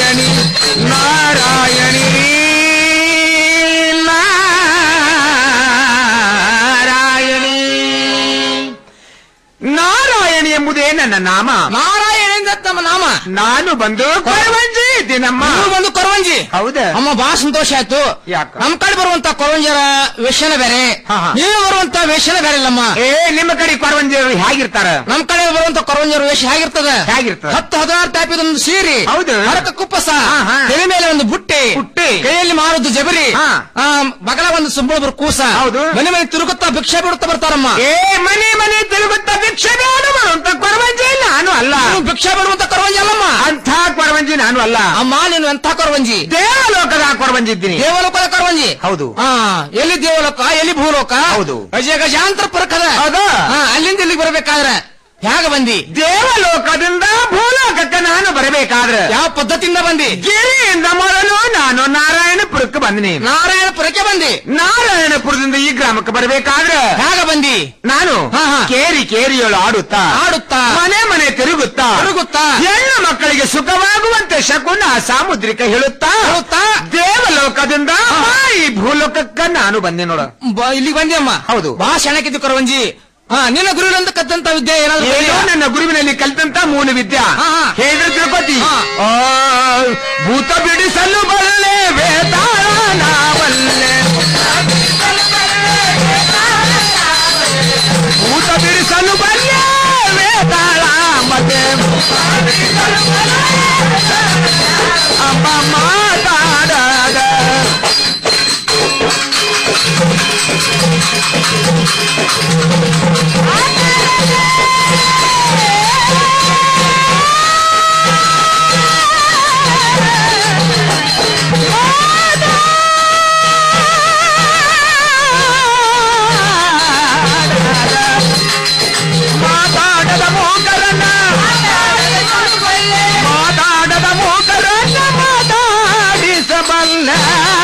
ನನ್ನ ನಾಮ ನಾರಾಯಣ ತಮ್ಮ ನಾಮ ನಾನು ಬಂದು ಕೊರವಂಜಿ ದಿನಮ್ಮ ನೀವು ಬಂದು ಕೊರವಂಜಿ ಹೌದಾ ಅಮ್ಮ ಬಹಳ ಸಂತೋಷ ಆಯ್ತು ಯಾಕ? ನಮ್ ಕಡೆ ಬರುವಂತ ಕೊರವಂಜಿಯರ ವೇಷನ ಬೇರೆ ನೀವು ಬರುವಂತ ವೇಷನ ಬೇರೆ ಇಲ್ಲಮ್ಮ ಏ ನಿಮ್ಮ ಕಡೆ ಕೊರವಂಜಿ ಹೇಗಿರ್ತಾರ ನಮ್ ಕಡೆ ಬರುವಂತ ಕೊರವಂಜಿಯರ ವೇಷ ಹೇಗಿರ್ತದೆ ಹೇಗಿರ್ತದೆ ಹತ್ತು ಹದಿನಾರು ಟೈಪ್ ಇದೊಂದು ಸೀರೆ ಹೌದು. ಹರಕ ಕುಪ್ಪಸ ಹಾ, ಹಾ. ತಲೆ ಮೇಲೆ ಒಂದು ಬುಟ್ಟಿ ಬುಟ್ಟಿ. ಕೈಯಲ್ಲಿ ಮಾರುದು ಜಬರಿ ಹಾ. ಆ, ಬಗಲ ಒಂದು ಸುಂಬಳಬ್ರು ಕೂಸ ಹೌದು. ಮನೆ ಮನೆ ತಿರುಗುತ್ತಾ ಭಿಕ್ಷೆ ಬಿಡುತ್ತಾ ಬರ್ತಾರಮ್ಮ ಏ ಮನೆ ಮನೆ ತಿರುಗುತ್ತ ಭಿಕ್ಷೆ ಬೇಡ ಬರುವಂತ ಕೊರವಂಜಿ ನಾನು ಅಲ್ಲ ನೀವು ಭಿಕ್ಷೆ ಬಿಡುವಂತ ಕೊರವಂಜಿ ಅಲ್ಲಮ್ಮ ಅಂಥ ಕೊರವಂಜಿ ನಾನು ಅಲ್ಲ ಅಮ್ಮ ನೀನು ಎಂಥ ಕೊರವಂಜಿ ದೇವಲೋಕದ ಕೊರವಂಜಿ ಇದ್ದೀನಿ ದೇವಲೋಕದ ಕೊರವಂಜಿ ಹೌದು ಹಾ ಎಲ್ಲಿ ದೇವಲೋಕ ಎಲ್ಲಿ ಭೂಲೋಕ ಹೌದು. ಗಜ ಗಜಾಂತರ ಪರಕದ ಹೌದಾ? ಹಾ, ಅಲ್ಲಿಂದ ಇಲ್ಲಿಗೆ ಬರಬೇಕಾದ್ರೆ ಹೇಗ ಬಂದಿ ದೇವಲೋಕದಿಂದ ಭೂಲೋಕಕ್ಕೆ ನಾನು ಬರಬೇಕಾದ್ರೆ ಯಾವ ಪದ್ಧತಿಯಿಂದ ಬಂದಿ ಗಿರಿಯಿಂದ ಮೊದಲು ನಾನು ನಾರಾಯಣಪುರಕ್ಕೆ ಬಂದಿನಿ ನಾರಾಯಣಪುರಕ್ಕೆ ಬಂದಿ ನಾರಾಯಣಪುರದಿಂದ ಈ ಗ್ರಾಮಕ್ಕೆ ಬರಬೇಕಾದ್ರೆ ಹೇಗ ಬಂದಿ ನಾನು ಹಾ, ಹಾ. ಕೇರಿ ಕೇರಿಯೊಳು ಆಡುತ್ತಾ ಆಡುತ್ತಾ ಮನೆ ಮನೆ ತಿರುಗುತ್ತಾ ತಿರುಗುತ್ತಾ ಹೆಣ್ಣು ಮಕ್ಕಳಿಗೆ ಸುಖವಾಗುವಂತೆ ಶಕುನ ಸಾಮುದ್ರಿಕ ಹೇಳುತ್ತಾ ಹೇಳುತ್ತಾ ದೇವಲೋಕದಿಂದ ಈ ಭೂಲೋಕಕ್ಕ ನಾನು ಬಂದೆ ನೋಡ ಬ- ಇಲ್ಲಿಗೆ ಬಂದಿ ಅಮ್ಮ ಹೌದು. ಬಹಳ ಶಣಕ್ಕಿದ್ದು ಕೊರವಂಜಿ ಹಾ ನಿನ್ನ ಗುರುವಿನಂತ ಕತ್ತಂತ ವಿದ್ಯೆ ಏನಾದ್ರು ಏನೋ ಬಂದಿಯಾ? ನನ್ನ ಗುರುವಿನಲ್ಲಿ ಕಲಿತಂತ ಮೂಲ ವಿದ್ಯಾ ಹಾ, ಹಾ. ಹೇಳಿದ್ರೆ ತಿಳ್ಕೊತಿ ಹಾ. ಆ, ಭೂತ ಬಿಡಿಸಲು ಬಲ್ಲೆ ವೇತಾಳ ಬಲ್ಲೆ ಭೂತ ಬಿಡಿಸಲು ಬಲ್ಲೆ ವೇತಾಳ ಮತ್ತೆ ಅಮ್ಮ ಮಾತಾಡದ ಮಾತಾಡದ ಮೂಕರನ್ನ ಮಾತಾಡದ ಮೂಕರನ್ನ ಮಾತಾಡಿಸಬಲ್ಲ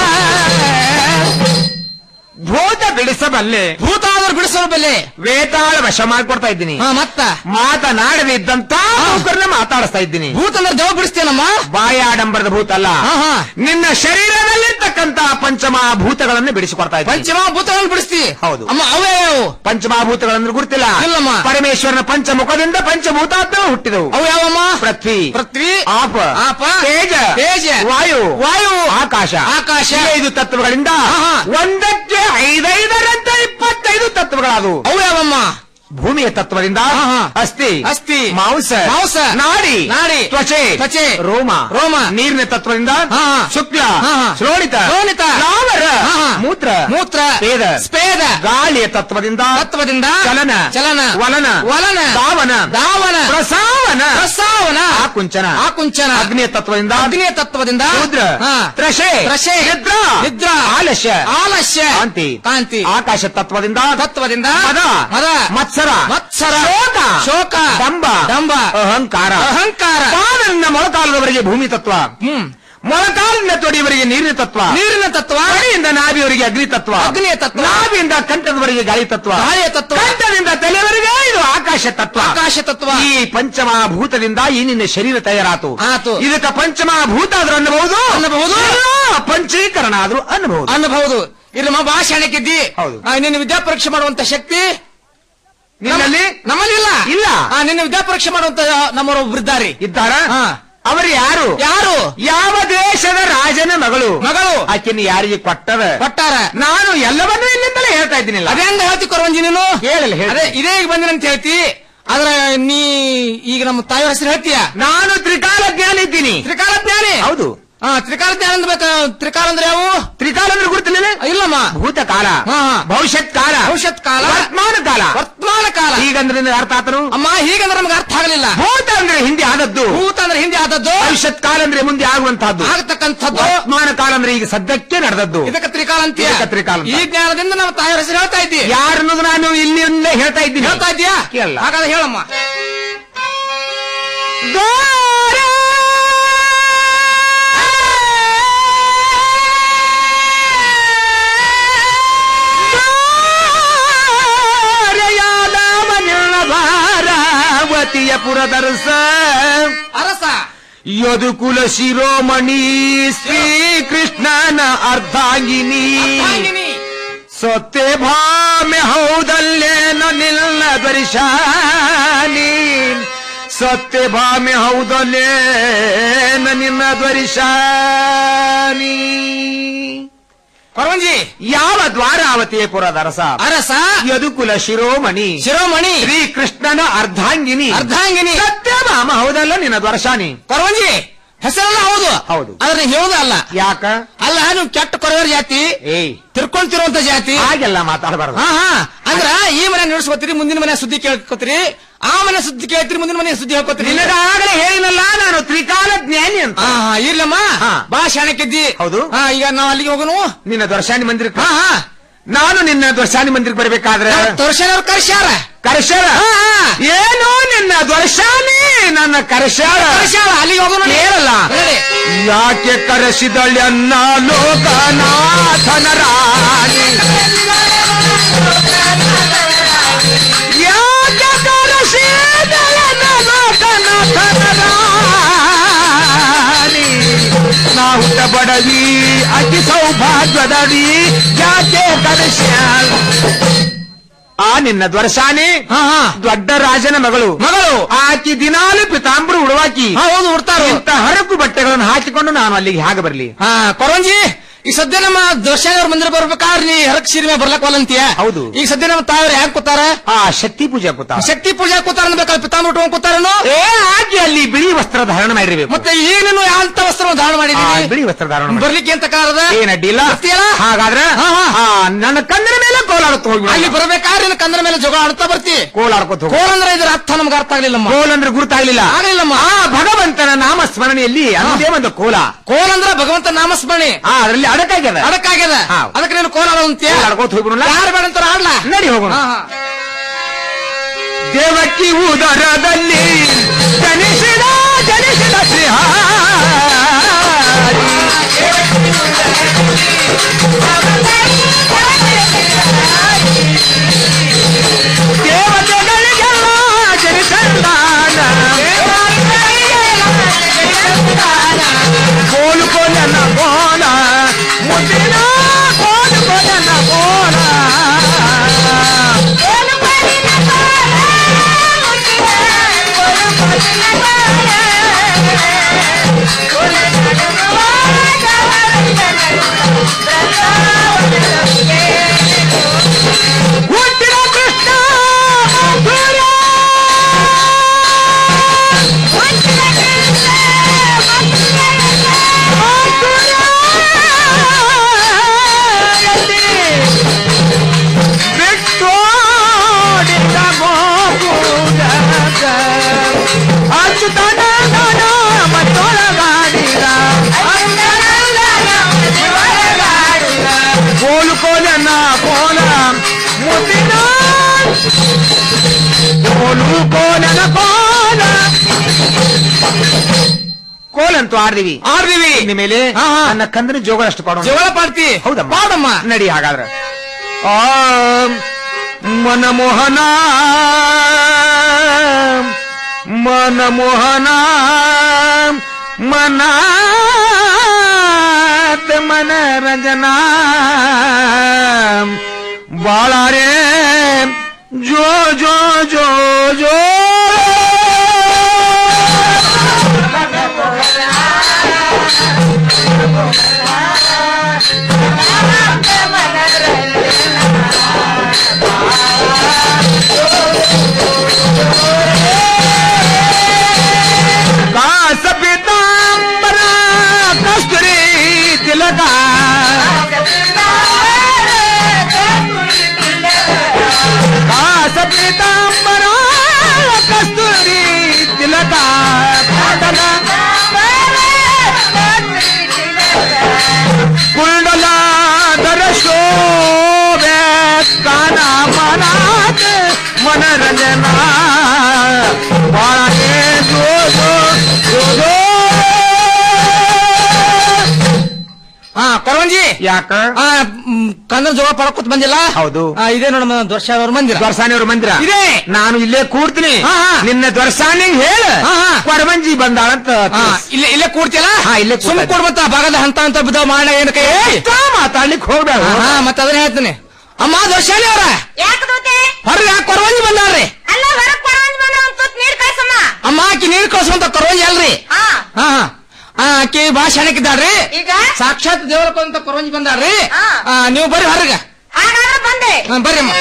ಭೂತ ಬಿಡಿಸಬಲ್ಲೆ ಭೂತ ಆದರೂ ಬಿಡಿಸೋ ಬೆಲೆ ವೇತಾಳ ವಶ ಮಾಡ್ಕೊಡ್ತಾ ಇದ್ದೀನಿ ಹಾ ಮತ್ತ ಮಾತನಾಡದಿದ್ದಂತ ಮೂಕರನ್ನ ಮಾತಾಡಿಸ್ತಾ ಇದ್ದೀನಿ ಭೂತ ಅಂದ್ರೆ ದೇವ ಬಿಡಿಸ್ತೇನಮ್ಮ ಬಾಯಾಡಂಬರದ ಭೂತ ಅಲ್ಲ ಹಾ, ಹಾ. ನಿನ್ನ ಶರೀರದಲ್ಲಿರ್ತಕ್ಕಂತ ಪಂಚಮಹಾಭೂತಗಳನ್ನು ಬಿಡಿಸಿಕೊಡ್ತಾ ಇದ್ದೀನಿ ಪಂಚಮಹಾಭೂತಗಳನ್ನು ಬಿಡಿಸ್ತಿ ಹೌದು. ಅಮ್ಮ ಅವೇ ಅವು ಪಂಚಮಹಾಭೂತಗಳಂದ್ರೆ ಗುರುತಿಲ್ಲ ಇಲ್ಲಮ್ಮ. ಪರಮೇಶ್ವರನ ಪಂಚಮುಖದಿಂದ ಪಂಚಭೂತಾತ್ಮ ಹುಟ್ಟಿದವು ಅವು ಯಾವಮ್ಮ ಪೃಥ್ವಿ ಪೃಥ್ವಿ ಆಪ ಆಪ ತೇಜ ತೇಜ ವಾಯು ವಾಯು ಆಕಾಶ ಆಕಾಶ ಈ ಐದು ತತ್ವಗಳಿಂದ ಹಾ. ಒಂದಕ್ಕೆ ಐದೈದರಂತ ಇಪ್ಪತ್ತೈದು ತತ್ವಗಳಾದವು ಅವು ಯಾವಮ್ಮ ಭೂಮಿಯ ತತ್ವದಿಂದ ಹಾ, ಹಾ. ಅಸ್ಥಿ ಅಸ್ಥಿ ಮಾಂಸ ಮಾಂಸ ನಾಡಿ ನಾಡಿ ತ್ವಚೆ ತ್ವಚೆ ರೋಮ ರೋಮ ನೀರಿನ ತತ್ವದಿಂದ ಹಾ, ಹಾ. ಶುಕ್ಲ ಹಾ, ಹಾ. ಶ್ರೋಣಿತ ಶ್ರೋಣಿತ. ಲಾವರ ಹಾ, ಹಾ. ಮೂತ್ರ ಮೂತ್ರ ಸ್ವೇದ ಸ್ಪೇದ ಗಾಳಿಯ ತತ್ವದಿಂದ ತತ್ವದಿಂದ ಚಲನ ಚಲನ ವಲನ ವಲನ ಧಾವನ ಧಾವನ ಪ್ರಸಾವನ ಪ್ರಸಾವನ ಆಕುಂಚನ ಆಕುಂಚನ ಅಗ್ನಿಯ ತತ್ವದಿಂದ ಅಗ್ನಿಯ ತತ್ವದಿಂದ ಶೂದ್ರ ಹಾ. ತ್ರಷೆ ತ್ರಷೆ. ನಿದ್ರಾ ನಿದ್ರಾ. ಆಲಸ್ಯ ಆಲಸ್ಯ ಕಾಂತಿ ಕಾಂತಿ ಆಕಾಶ ತತ್ವದಿಂದ ತತ್ವದಿಂದ ಮದ ಮದ ಮತ್ಸರ ಮತ್ಸರ ಶೋಕ ಶೋಕ ದಂಬ ದಂಬ ಅಹಂಕಾರ ಅಹಂಕಾರ ಪಾದದಿಂದ ಮೊಳಕಾಲದವರೆಗೆ ಭೂಮಿ ತತ್ವ ಹ್ಮ್ ಮೊಳಕಾಲಿಂದ ತೊಡಿಯವರೆಗೆ ನೀರಿನ ತತ್ವ ನೀರಿನ ತತ್ವ ತೊಡೆಯಿಂದ ನಾಭಿಯವರೆಗೆ ಅಗ್ನಿ ತತ್ವ ಅಗ್ನಿಯ ತತ್ವ. ನಾಭಿಯಿಂದ ಕಂಠದವರೆಗೆ ಗಾಳಿ ತತ್ವ ಗಾಳಿಯ ತತ್ವ. ಕಂಠದಿಂದ ತಲೆವರೆಗೆ ಇದು ಆಕಾಶ ತತ್ವ ಆಕಾಶ ತತ್ವ ಈ ಪಂಚಮಹಾಭೂತದಿಂದ ಈ ನಿನ್ನ ಶರೀರ ತಯಾರಾತು ಆತು. ಇದಕ್ಕ ಪಂಚಮಹಾಭೂತ ಆದ್ರೂ ಅನ್ನಬಹುದು ಅನ್ನಬಹುದು. ಇಲ್ಲ, ಪಂಚೀಕರಣ ಆದ್ರೂ ಅನ್ನಬಹುದು ಅನ್ನಬಹುದು ಇಲ್ಲಮ್ಮ ಭಾಷಣಕ್ಕಿದ್ದಿ ಹೌದು. ನಿನ್ನ ವಿದ್ಯಾ ಪರೀಕ್ಷೆ ಮಾಡುವಂತ ಶಕ್ತಿ ನಿನ್ನಲ್ಲಿ ನಮ್ಮಲ್ಲಿ ಇಲ್ಲ ಇಲ್ಲ. ಆ, ನಿನ್ನ ವಿದ್ಯಾ ಪರೀಕ್ಷೆ ಮಾಡುವಂತ ನಮ್ಮವರೊಬ್ರು ಇದ್ದಾರೆ ಇದ್ದಾರ ಹಾ. ಅವರು ಯಾರು ಯಾರು ಯಾವ ದೇಶದ ರಾಜನ ಮಗಳು ಮಗಳು ಆಕೆನ ಯಾರಿಗೆ ಕೊಟ್ಟರ ಕೊಟ್ಟಾರ ನಾನು ಎಲ್ಲವನ್ನೂ ಇಲ್ಲಿಂದಲೇ ಹೇಳ್ತಾ ಇದ್ದೀನಿಲ್ಲ ಅದೇ ಹಂಗ ಹೇಳ್ತಿ ಕೊರವಂಜಿ ನೀನು ಹೇಳಲ್ಲ ಹೇಳ ಅದೇ ಇದೇ ಈಗ ಬಂದಿನ ಅಂತ ಹೇಳ್ತಿ ಆದ್ರೆ ನೀ ಈಗ ನಮ್ಮ ತಾಯಿ ಹೆಸರು ಹೇಳ್ತೀಯ ನಾನು ತ್ರಿಕಾಲ ಜ್ಞಾನ ಇದ್ದೀನಿ ತ್ರಿಕಾಲ ಜ್ಞಾನಿ ಹೌದು ಹಾ ತ್ರಿಕಾಲ ಜ್ಞಾನ ಅಂತ ಬೇಕಾ ತ್ರಿಕಾಲ ಅಂದ್ರೆ ಯಾವ ತ್ರಿಕಾಲ ಅಂದ್ರೆ ಗುರುತಿಲ್ಲ ಇಲ್ಲಮ್ಮ ಭೂತಕಾಲ ಹಾ, ಹಾ. ಭವಿಷ್ಯತ್ ಕಾಲ ಭವಿಷ್ಯತ್ ಕಾಲ ವರ್ತಮಾನ ಕಾಲ ವರ್ತಮಾನ ಕಾಲ ಹೀಗಂದ್ರೆ ನಿನಗೆ ಅರ್ಥ ಆತನು ಅಮ್ಮ ಹೀಗಂದ್ರೆ ನಮ್ಗೆ ಅರ್ಥ ಆಗಲಿಲ್ಲ ಭೂತ ಅಂದ್ರೆ ಹಿಂದೆ ಆದದ್ದು ಭೂತ ಅಂದ್ರೆ ಹಿಂದೆ ಆದದ್ದು ಭವಿಷ್ಯತ್ ಕಾಲ ಅಂದ್ರೆ ಮುಂದೆ ಆಗುವಂತಹದ್ದು ಆಗತಕ್ಕಂಥದ್ದು ವರ್ತಮಾನ ಕಾಲ ಅಂದ್ರೆ ಈಗ ಸದ್ಯಕ್ಕೆ ನಡೆದದ್ದು ಇದಕ್ಕೆ ತ್ರಿಕಾಲ ಅಂತ ಇದಕ್ಕೆ ತ್ರಿಕಾಲ ಅಂತ. ಈ ಜ್ಞಾನದಿಂದ ನಮ್ಮ ತಾಯಿ ಹೆಸರು ಹೇಳ್ತಾ ಇದ್ದಿ ಯಾರನ್ನೋದು ನಾನು ಇಲ್ಲಿಂದಲೇ ಹೇಳ್ತಾ ಇದ್ದೀನಿ ಹೇಳ್ತಾ ಇದ್ದೀಯಾ ಕೇಳಲ್ಲ. ಹಾಗಾದ್ರೆ ಹೇಳಮ್ಮ ಭಾರಾವತಿಯ ಪುರದರಸ ಅರಸ ಯದುಕುಲ ಶಿರೋಮಣಿ ಶ್ರೀ ಕೃಷ್ಣನ ಅರ್ಧಾಂಗಿನಿ ಅರ್ಧಾಂಗಿನಿ. ಸೊತ್ತೆ ಭಾಮೆ ಹೌದಲ್ಲೇನ ನಿಲ್ಲ ದರ್ಶಾನಿ ಸತ್ಯಭಾಮೆ ಹೌದಲೇ ನಿನ್ನ ದ್ವರಿಶಾನಿ ಕೊರವಂಜಿ ಯಾವ ದ್ವಾರಾವತಿಯ ಪುರದ ಅರಸ ಅರಸ ಯದುಕುಲ ಶಿರೋಮಣಿ ಶಿರೋಮಣಿ ಶ್ರೀ ಕೃಷ್ಣನ ಅರ್ಧಾಂಗಿನಿ ಅರ್ಧಾಂಗಿನಿ ಸತ್ಯಭಾಮ ಹೌದಲ್ಲ ನಿನ್ನ ದ್ವರ್ಶಾನಿ ಕೊರವಂಜಿ ಹೆಸರಲ್ಲ ಹೌದು ಹೌದು ಆದ್ರೆ ಹೇಳುದು ಅಲ್ಲ ಯಾಕ ಅಲ್ಲ ನೀವು ಕೆಟ್ಟ ಕೊರವರ ಜಾತಿ ಏಯ್ ತಿರ್ಕೊಂತಿರುವಂತ ಜಾತಿ ಹಾಗೆಲ್ಲ ಮಾತಾಡಬಾರ್ದು ಹಾ ಹಾ ಅಂದ್ರ ಈ ಮನೆ ನಡೆಸ್ಕೋತೀರಿ ಮುಂದಿನ ಮನೆ ಸುದ್ದಿ ಕೇಳ್ಕೊತೀರಿ ಆ ಮನೆ ಸುದ್ದಿ ಕೇಳ್ತೀರಿ ಮುಂದಿನ ಮನೆ ಸುದ್ದಿ ಹೇಳ್ಕೊತೀರಿ ನಿನಗಾಗಲೇ ಹೇಳಿನಲ್ಲ ನಾನು ತ್ರಿಕಾಲ ಜ್ಞಾನಿ ಅಂತ ಹಾ ಹಾ ಇರ್ಲಮ್ಮ ಹಾ. ಬಾ ಶಾಣಕ್ಕಿದ್ದಿ ಹೌದು ಹಾ ಈಗ ನಾವ್ ಅಲ್ಲಿಗೆ ಹೋಗೋನು ನಿನ್ನ ದರ್ಶಾನಿ ಮಂದಿರಕ್ಕೆ ಹಾ ಹಾ ನಾನು ನಿನ್ನ ದರ್ಶಾನಿ ಮಂದಿರಕ್ಕೆ ಬರ್ಬೇಕಾದ್ರೆ ತೋರ್ಸ್ಯಾರ ಕರ್ಸ್ಯಾರ ಕರ್ಶಾರ ಹಾ, ಹಾ. ಏನು ನಿನ್ನ ದರ್ಶಾನಿ ನನ್ನ ಕರ್ಶಾರ ಕರ್ಸ್ಯಾರ ಅಲ್ಲಿಗೆ ಹೋಗೋನು ಕೇಳಲ್ಲ ಹೇಳಿ. ಯಾಕೆ ಕರೆಸಿದಳ್ಯನ್ನ ಲೋಕನಾಥನ ರಾಣಿ ಯಾಕೆ ಕರೆಸಿದಳ್ಯನ್ನ ಲೋಕನಾಥನ ರಾಣಿ ನಾಹುಟ ಬಡವಿ ಅತಿ ಸೌಭಾಗ್ಯದಡಿ ಯಾಕೆ ಕರೆಸ್ಯಾಳ ಆ ನಿನ್ನ ದ್ವರ್ಶಾನಿ ಹಾ ಹಾ ದೊಡ್ಡ ರಾಜನ ಮಗಳು ಮಗಳು ಆಕಿ ದಿನಾಲು ಪಿತಾಂಬರು ಉಡುವಾಕಿ ಹಾ ಹೌದು ಉಡ್ತಾರ ಇಂಥ ಹರಕು ಬಟ್ಟೆಗಳನ್ನು ಹಾಕಿಕೊಂಡು ನಾನು ಅಲ್ಲಿಗೆ ಹೇಗೆ ಬರಲಿ ಹಾ ಕೊರವಂಜಿ ಈಗ ಸದ್ಯ ನಮ್ಮ ದರ್ಶನ ಮಂದಿರ ಬರ್ಬೇಕಾದ್ರೆ ನೀ ಹರಕ್ ಸೀರೆ ಬರ್ಲಕ್ ಒಲ್ಲಂತೀಯ ಹೌದು. ಈಗ ಸದ್ಯ ನಮ್ಮ ತಾವ್ರು ಯಾಕೆ ಕೂತಾರ ಆ ಶಕ್ತಿ ಪೂಜೆ ಕೂತ ಶಕ್ತಿ ಪೂಜೆ ಕೂತಾರ ಅನ್ಬೇಕಲ್ಲ ಪಿತಾಂಬ ಉಟ್ಕೊಂಡ್ ಕೂತಾರನು ಏ ಆಕೆ ಅಲ್ಲಿ ಬಿಳಿ ವಸ್ತ್ರ ಧಾರಣ ಮಾಡಿರ್ಬೇಕು ಮತ್ತೆ ಏನೇನು ಯಾವ ವಸ್ತ್ರ ಧಾರಣ ಆ, ಮಾಡಿದೀನಿ ಬಿಳಿ ವಸ್ತ್ರ ಧಾರಣ ಮಾಡಿ. ಬರ್ಲಿಕ್ಕೆ ಅಂತ ಕಾರದ ಏನ್ ಅಡ್ಡಿಲ್ಲ ಬರ್ತೀಯಲ್ಲ? ಹಾಗಾದ್ರೆ ಹಾ, ಹಾ. ಆ, ನನ್ನ ಕಣ್ಣಿನ ಮೇಲೆ ಕೋಲಾಡುತ್ತ ಹೋಗಿ ಅಲ್ಲಿ ಬರ್ಬೇಕಾದ್ರೆ ನಿನ್ನ ಕಂದ್ರ ಮೇಲೆ ಜಗಳ ಆಡ್ತಾ ಬರ್ತಿ ಕೋಲಾಡ್ಕೊತ ಹೋಗು ಕೋಲ್ ಅಂದ್ರೆ ಇದ್ರ ಅರ್ಥ ನಮ್ಗೆ ಅರ್ಥ ಆಗ್ಲಿಲ್ಲಮ್ಮ ಕೋಲ್ ಅಂದ್ರೆ ಗುರುತಾಗ್ಲಿಲ್ಲ ಆಗ್ಲಿಲ್ಲಮ್ಮ ಆ ಭಗವಂತನ ನಾಮ ಸ್ಮರಣೆಯಲ್ಲಿ ಅದೇ ಒಂದು ಕೋಲ ಕೋಲ್ ಅಂದ್ರೆ ಭಗವಂತ ನಾಮಸ್ಮರಣೆ ಆ ಅದರಲ್ಲಿ ಅಡಕಾಗ್ಯದ ಅದಕ್ಕಾಗ್ಯದ ಹಾ. ಅದಕ್ಕೆ ನೀನು ಕೋಲ್ ಆಡೋಂತೀಯ ಕೋಲಾಡ್ಕೊತ ಹೋಗ್ಬಿಡಲ್ಲ ಯಾರು ಬೇಡ ಅಂತಾರ ಆಡ್ಲಾ ನಡಿ ಹೋಗೋಣ ಹಾ, ಹಾ. ದೇವಕಿ ಉದರದಲ್ಲಿ ಜನಿಸಿದ ಜನಿಸಿದ ಶ್ರೀಹಾರಿ ದೇವತೆಗಳಿಗೆಲ್ಲ ಜನಿಸಂದಾನ ಕೋಲು ಕೋಲನ ಕೋಲ ಮುದ್ದಿನ ಕೋಲು ಕೋಲನ ಕೋಲ ಹುಟ್ಟಿದ ಕೃಷ್ಣ ಮಧುರ ಬಿಟ್ಟೋಡಿದ ಗೋಪುರದ ಅಚ್ಚುತನ ಮತ್ತೊಳಗಾಡಿದ ಕೋಲು ಕೋಲನ ಕೋಲ ಮುದ್ದಿನ ಕೋಲು ಕೋಲನ ಕೋಲ ಕೋಲಂತೂ ಆಡ್ದಿವಿ ಆಡ್ದಿವಿ ಮೇಲೆ ಹಾ, ಹಾ. ನನ್ನ ಕಂದನ ಜೋಗಳಷ್ಟು ಕೊಡೋಣ ಜಗಳ ಪಾಡ್ತಿ ಹೌದಮ್ಮ ಪಾಡಮ್ಮ ನಡಿ ಹಾಗಾದ್ರೆ ಆ ಮನಮೋಹನ ಮನಮೋಹನ ಮನ ಮನರಂಜನಾ ಬಾಳಾರೆ ಜೋ ಜೋ ಜೋ ಜೋ ಕಾಸ ಪೀತಾಂಬರ ಕಸ್ತೂರಿ ತಿಲಕ ಕಾಸ ಪೀತಾಂಬರ ಕಸ್ತೂರಿ ತಿಲಕ ಪಾಟಲ ಕುಂಡಲ ದರ ಶೋಭೆ ಕಾನ ಮನಾತ್ ಮನರಂಜನಾ ಬಾಳಗೆ ಜೋ ಜೋ ಜೋ ಜೋ ಹಾ ಕೊರವಂಜಿ ಯಾಕ ಆ ಕಂದನ ಜೋಗ ಪಡಕೋತ್ ಬಂದಿಲ್ಲ ಹೌದು. ಆ, ಇದೇ ನೋಡಮ್ಮ ದೊರ್ಷ ಅವ್ರ ಮಂದಿರ ದ್ವರ್ಸಾನಿ ಅವ್ರ ಮಂದಿರ ಇದೆ. ನಾನು ಇಲ್ಲೇ ಕೂಡ್ತೀನಿ ಹಾ, ಹಾ. ನಿನ್ನ ದ್ವರ್ಸಾನಿ ಹೇಳ ಹಾ, ಹಾ. ಕೊರವಂಜಿ ಬಂದಾಳಂತ ಹಾ, ಇಲ್ಲೇ ಇಲ್ಲೇ ಕೂಡ್ತಿಯಲ್ಲ ಹಾ, ಇಲ್ಲೇ ಸುಮ್ ಕೂಡ್ತಾ ಕೊಡ್ಬತ್ತ ಭಾಗದ ಹಂತ ಅಂತ ಬಿದ್ದಾವ ಮಾಡ ಏನ್ ಕೈ ಇಷ್ಟ ಮಾತಾಡ್ಲಿಕ್ಕೆ ಹೋಗ್ಬೇಡ ಹಾ ಮತ್ತೆ ಅದನ್ನ ಹೇಳ್ತೀನಿ ಅಮ್ಮ ದರ್ಶಾಲಿ ಅವ್ರ ಯಾಕೆ ದೂತೆ ಹೊರಗೆ ಕೊರವಂಜಿ ಬಂದಾರ್ರಿ ಅಲ್ಲ ಹೊರಗ್ ಕೊಡವಂಜ ಬಂದ ಒಂದ್ ತುತ್ ನೀರ್ ಕಾಯ್ಸಮ್ಮ ಅಮ್ಮ ನೀರ್ ಕಳ್ಸುವಂತ ಕೊರವಂಜಿ ಅಲ್ರಿ ಹಾ ಹಾ ಆಕಿ ಭಾಳ ಶಾಣಕ್ಕಿದ್ದಾಳ್ರಿ ಈಗ ಸಾಕ್ಷಾತ್ ದೇವರಕ್ಕಂತ ಕೊರವಂಜಿ ಬಂದಾಳ್ರಿ ಆ, ನೀವು ಬರ್ರಿ ಹೊರಗೆ ಹಾಗಾದ್ರೆ ಬಂದೆ ಹಾ, ಬರ್ರಿ ಅಮ್ಮ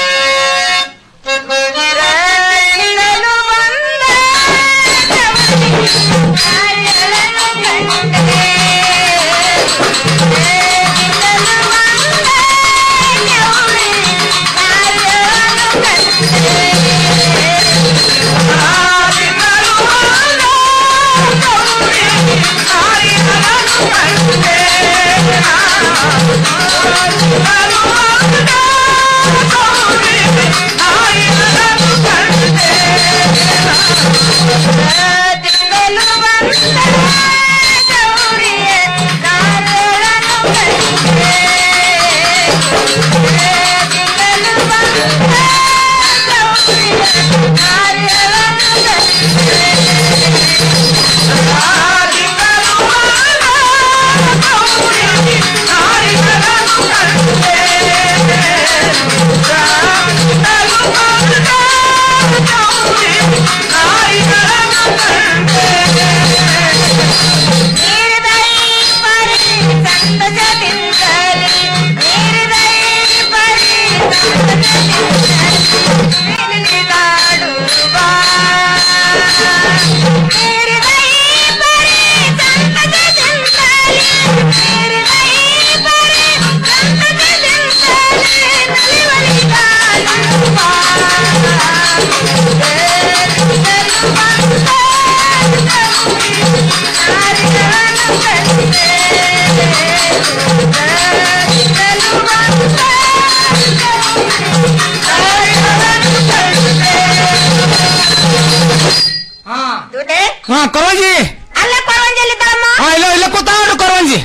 ಹಾ ಕೊರವಂಜಿ ಅಲ್ಲ ಕೊರವಂಜಿ ಎಲ್ಲಿದ್ದಾಳಮ್ಮ ಹಾ ಇಲ್ಲ ಇಲ್ಲ ಕೂತಾಡ್ರಿ ಕೊರವಂಜಿ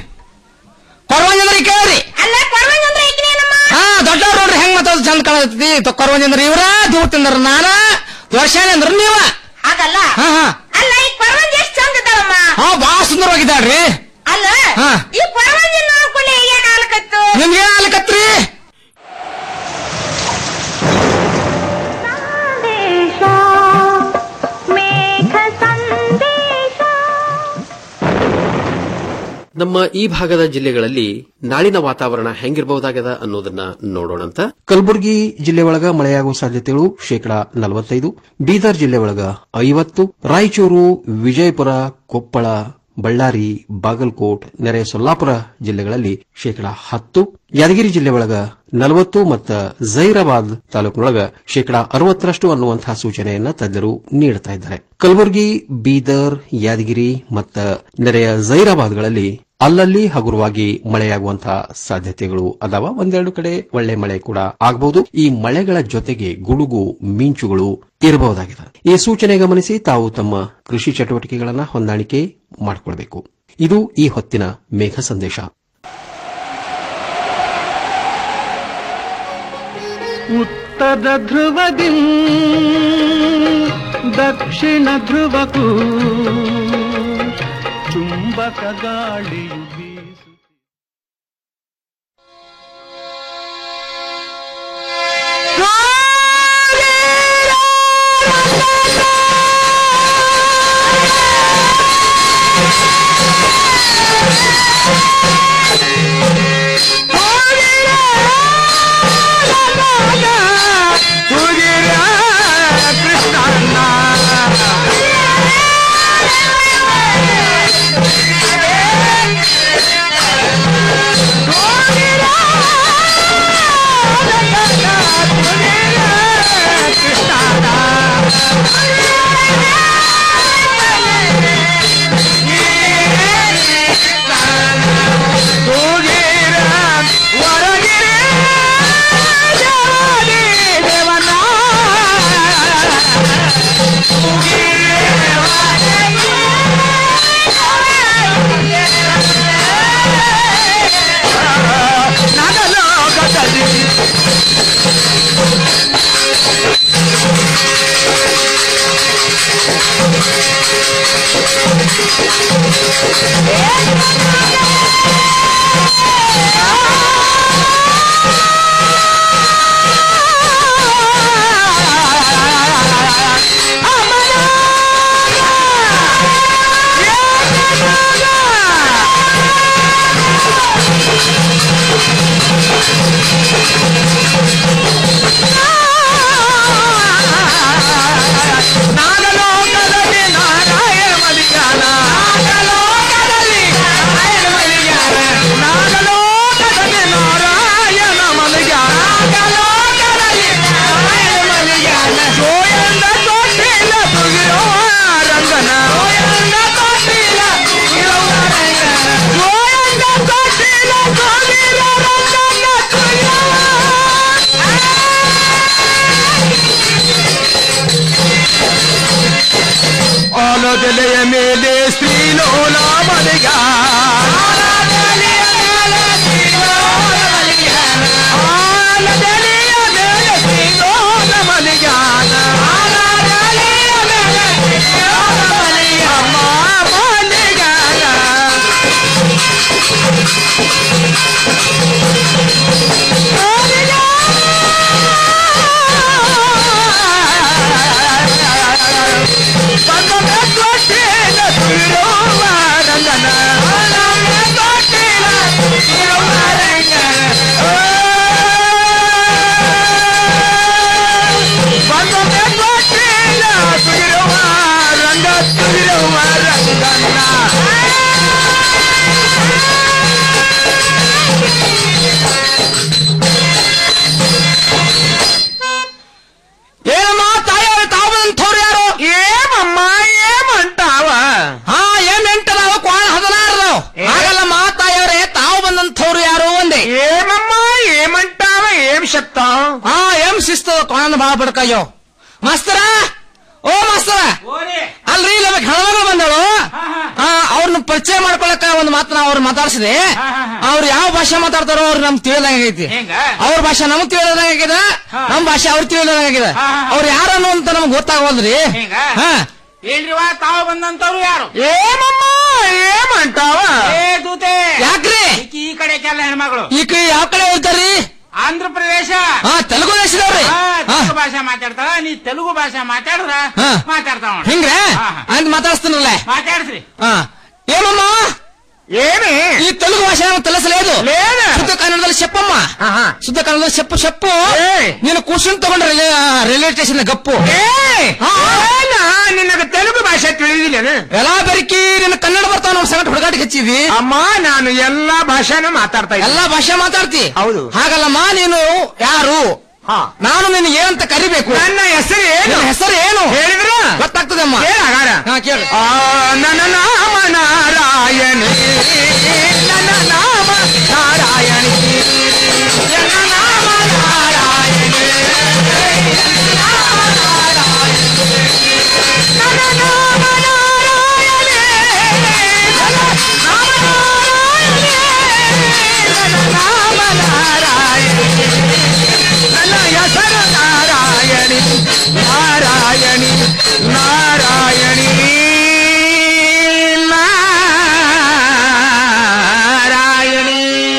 ಕೊರವಂಜಿ ಅಂದ್ರೆ ಈ ಕೇಳ್ರಿ ಅಲ್ಲ ಕೊರವಂಜಿ ಅಂದ್ರೆ ಈಗಿನೇನಮ್ಮ ಹಾ ದೊಡ್ಡವ್ರು ನೋಡ್ರಿ ಹೆಂಗ್ ಮಾತಾಡೋದು ಚಂದ ಕಾಣತೈತಿ ತ- ಕೊರವಂಜಿ ಅಂದ್ರೆ ಇವ್ರ ದೂರ ತಿಂದ್ರ ನಾನ ವರ್ಷಾನೆ ಅಂದ್ರ ನೀವ ಹಾಗಲ್ಲ ಹಾ ಹಾ ಅಲ್ಲ ಈ ಕೊರವಂಜಿ ಎಷ್ಟು ಚಂದ ಇದ್ದಾಳಮ್ಮ ಹಾ ಬಾಳ ಸುಂದರವಾಗಿದ್ದಾಳ್ರಿ ಅಲ್ಲ ಹಾ. ಈ ಕೊರವಂಜಿ ನೋಡ್ಕೊಳ್ಳಿ ಏನ್ ಆಲಕತ್ತು ನಿಮ್ಗೆ ಏನ್ ಆಲಕತ್ರಿ ನಮ್ಮ ಈ ಭಾಗದ ಜಿಲ್ಲೆಗಳಲ್ಲಿ ನಾಳಿನ ವಾತಾವರಣ ಹೆಂಗಿರಬಹುದಾಗದ ಅನ್ನೋದನ್ನ ನೋಡೋಣಂತ ಕಲಬುರಗಿ ಜಿಲ್ಲೆ ಒಳಗ ಮಳೆಯಾಗುವ ಸಾಧ್ಯತೆಗಳು ಶೇಕಡಾ ನಲವತ್ತೈದು ಬೀದರ್ ಜಿಲ್ಲೆ ಒಳಗ ಐವತ್ತು ರಾಯಚೂರು ವಿಜಯಪುರ ಕೊಪ್ಪಳ ಬಳ್ಳಾರಿ ಬಾಗಲಕೋಟ್ ನೆರೆ ಸೊಲ್ಲಾಪುರ ಜಿಲ್ಲೆಗಳಲ್ಲಿ ಶೇಕಡಾ ಹತ್ತು ಯಾದಗಿರಿ ಜಿಲ್ಲೆ ಒಳಗ ನಲವತ್ತು ಮತ್ತು ಜೈರಾಬಾದ್ ತಾಲೂಕಿನೊಳಗ ಶೇಕಡಾ ಅರವತ್ತರಷ್ಟು ಅನ್ನುವಂತಹ ಸೂಚನೆಯನ್ನ ತಜ್ಞರು ನೀಡುತ್ತಾ ಇದ್ದಾರೆ ಕಲಬುರಗಿ ಬೀದರ್ ಯಾದಗಿರಿ ಮತ್ತು ನೆರೆಯ ಜೈರಾಬಾದ್ಗಳಲ್ಲಿ ಅಲ್ಲಲ್ಲಿ ಹಗುರವಾಗಿ ಮಳೆಯಾಗುವಂತಹ ಸಾಧ್ಯತೆಗಳು ಅದಾವ ಒಂದೆರಡು ಕಡೆ ಒಳ್ಳೆ ಮಳೆ ಕೂಡ ಆಗಬಹುದು ಈ ಮಳೆಗಳ ಜೊತೆಗೆ ಗುಡುಗು ಮಿಂಚುಗಳು ಇರಬಹುದಾಗಿದೆ ಈ ಸೂಚನೆ ಗಮನಿಸಿ ತಾವು ತಮ್ಮ ಕೃಷಿ ಚಟುವಟಿಕೆಗಳನ್ನ ಹೊಂದಾಣಿಕೆ ಮಾಡಿಕೊಳ್ಬೇಕು ಇದು ಈ ಹೊತ್ತಿನ ಮೇಘ ಸಂದೇಶ ಉತ್ತರ ಧ್ರುವದಿ ದಕ್ಷಿಣ ಧ್ರುವಕ್ಕೂ ಚುಂಬಕ ಗಾಳಿಯು ಬೀಸು ಆಲದೆಲೆಯ ಮೇಲೆ ಶ್ರೀಲೋಲ ಮಲಿಗ ಆಲದೆಲೆಯ ಮೇಲೆ ಶ್ರೀಲೋಲ ಮಲಿಗಾನ ಅಮ್ಮ ಮಲಿಗಾನ ಏನಮ್ಮ ತಾಯಿಯವರು ತಾವು ಬಂದಂಥವ್ರು ಯಾರು ಏಮಮ್ಮ ಏಮಂಟಾವ ಹಾ ಏಮೆಂಟದಾವ ಕ್ವಾಣ ಹದನಾರದವ್ ಆಗಲ್ಲಮ್ಮ ತಾಯಿಯವರೇ ತಾವು ಬಂದಂಥವ್ರು ಯಾರು ಒಂದೇ ಏಮಮ್ಮ ಏಮಂಟಾವ ಏಮ್ ಶಕ್ತ ಹಾ ಏಮ್ ಶಿಸ್ತದ ಕ್ವಾಣ ಬಾಳ ಬಡ್ಕಯ್ಯೋ ಮಾಸ್ತರ ಓ ಮಾಸ್ತರ ಅಲ್ರಿ ಇಲ್ಲ ಹೆಣ್ಮಗಳು ಬಂದಳು ಹಾ ಅವ್ರನ್ನ ಪರಿಚಯ ಮಾಡ್ಕೊಳಕ ಒಂದು ಮಾತನ್ನ ಅವ್ರು ಮಾತಾಡ್ಸಿದೆ ಅವ್ರು ಯಾವ ಭಾಷೆ ಮಾತಾಡ್ತಾರೋ ಅವ್ರು ನಮ್ಗೆ ತಿಳಿದಂಗೈತಿ ಅವ್ರ ಭಾಷೆ ನಮಗ್ ತಿಳಿದಂಗಾಗಿದೆ ನಮ್ ಭಾಷೆ ಅವ್ರು ತಿಳಿದಂಗಾಗಿದೆ ಅವ್ರು ಯಾರನ್ನು ಅಂತ ನಮ್ಗೆ ಗೊತ್ತಾಗವಲ್ರಿ ಹಾ ಏನ್ರಿವಾ ತಾವು ಬಂದಂತವ್ರು ಯಾರು ಏಮಮ್ಮ ಏಮಂಟಾವ ಏ ದೂತೆ ಯಾಕ್ರಿ ಈ ಕಡೆ ಕೆಲ ಹೆಣ್ಮಗಳು ಈ ಕಡೆ ಯಾವ ಕಡೆ ಹೋಗ್ತಾರ್ರಿ ಆಂಧ್ರ ಪ್ರದೇಶ ಹಾ ತೆಲುಗು ದೇಶದವ್ರಿ ಹಾ, ತೆಲುಗು ಭಾಷೆ ಮಾತಾಡ್ತಾಳ ನೀ ತೆಲುಗು ಭಾಷೆ ಮಾತಾಡಿದ್ರ ಹಾ. ಮಾತಾಡ್ತಾವ ಹಿಂಗ್ರೆ ಅಂತ ಮಾತಾಡಿಸ್ತಾನಲ್ಲ ಮಾತಾಡ್ಸ್ರಿ ಹಾ ಏಮಮ್ಮ ಏನೇ ಈ ತೆಲುಗು ಭಾಷೆ ನಮ್ಗೆ ತಿಳಿಸలేదు ಶುದ್ಧ ಕನ್ನಡದಲ್ಲಿ ಶಪ್ಪಮ್ಮ ಶುದ್ಧ ಕನ್ನಡದಲ್ಲಿ ಶಪ್ಪು ಶಪ್ಪು ನೀನು ಕೂರ್ಸುನ್ ತಗೊಂಡ್ರೆ ರೈಲ್ವೆ ಸ್ಟೇಷನ್ ಗಪ್ಪು ನಿನಗೆ ತೆಲುಗು ಭಾಷೆ ತಿಳಿದಿಲ್ಲ ಎಲ್ಲ ಬೆರಕಿ ನಿನ್ನ ಕನ್ನಡ ಬರ್ತಾವ ನಾವು ಸಂಗಟ ಹುಡುಗಾಟಿಗೆ ಹಚ್ಚಿದ್ವಿ ಅಮ್ಮ ನಾನು ಎಲ್ಲಾ ಭಾಷೆನೂ ಮಾತಾಡ್ತಾ ಎಲ್ಲಾ ಭಾಷೆ ಮಾತಾಡ್ತಿ ಹೌದು ಹಾಗಲ್ಲಮ್ಮ ನೀನು ಯಾರು ನಾನು ನಿನ್ನ ಏನಂತ ಕರಿಬೇಕು ನನ್ನ ಹೆಸರು ಏನು ಹೆಸರು ಏನು ಹೇಳಿದ್ರ ಗೊತ್ತಾಗ್ತದೆ ಅಮ್ಮ ಹಾ ಕೇಳು ನನ್ನ ನಾಮ ನಾರಾಯಣಿ ನನ್ನ ನಾಮ ನಾರಾಯಣಿ ನನ್ನ ನಾಮ ನಾರಾಯಣಿ ನನ್ನ ನಾಮ ನಾರಾಯಣಿ ನನ್ನ ನಾಮ ನಾರಾಯಣಿ ನನ್ನ ಹೆಸರು ನಾರಾಯಣಿ ನಾರಾಯಣಿ ನಾರಾಯಣಿ ನಾರಾಯಣಿ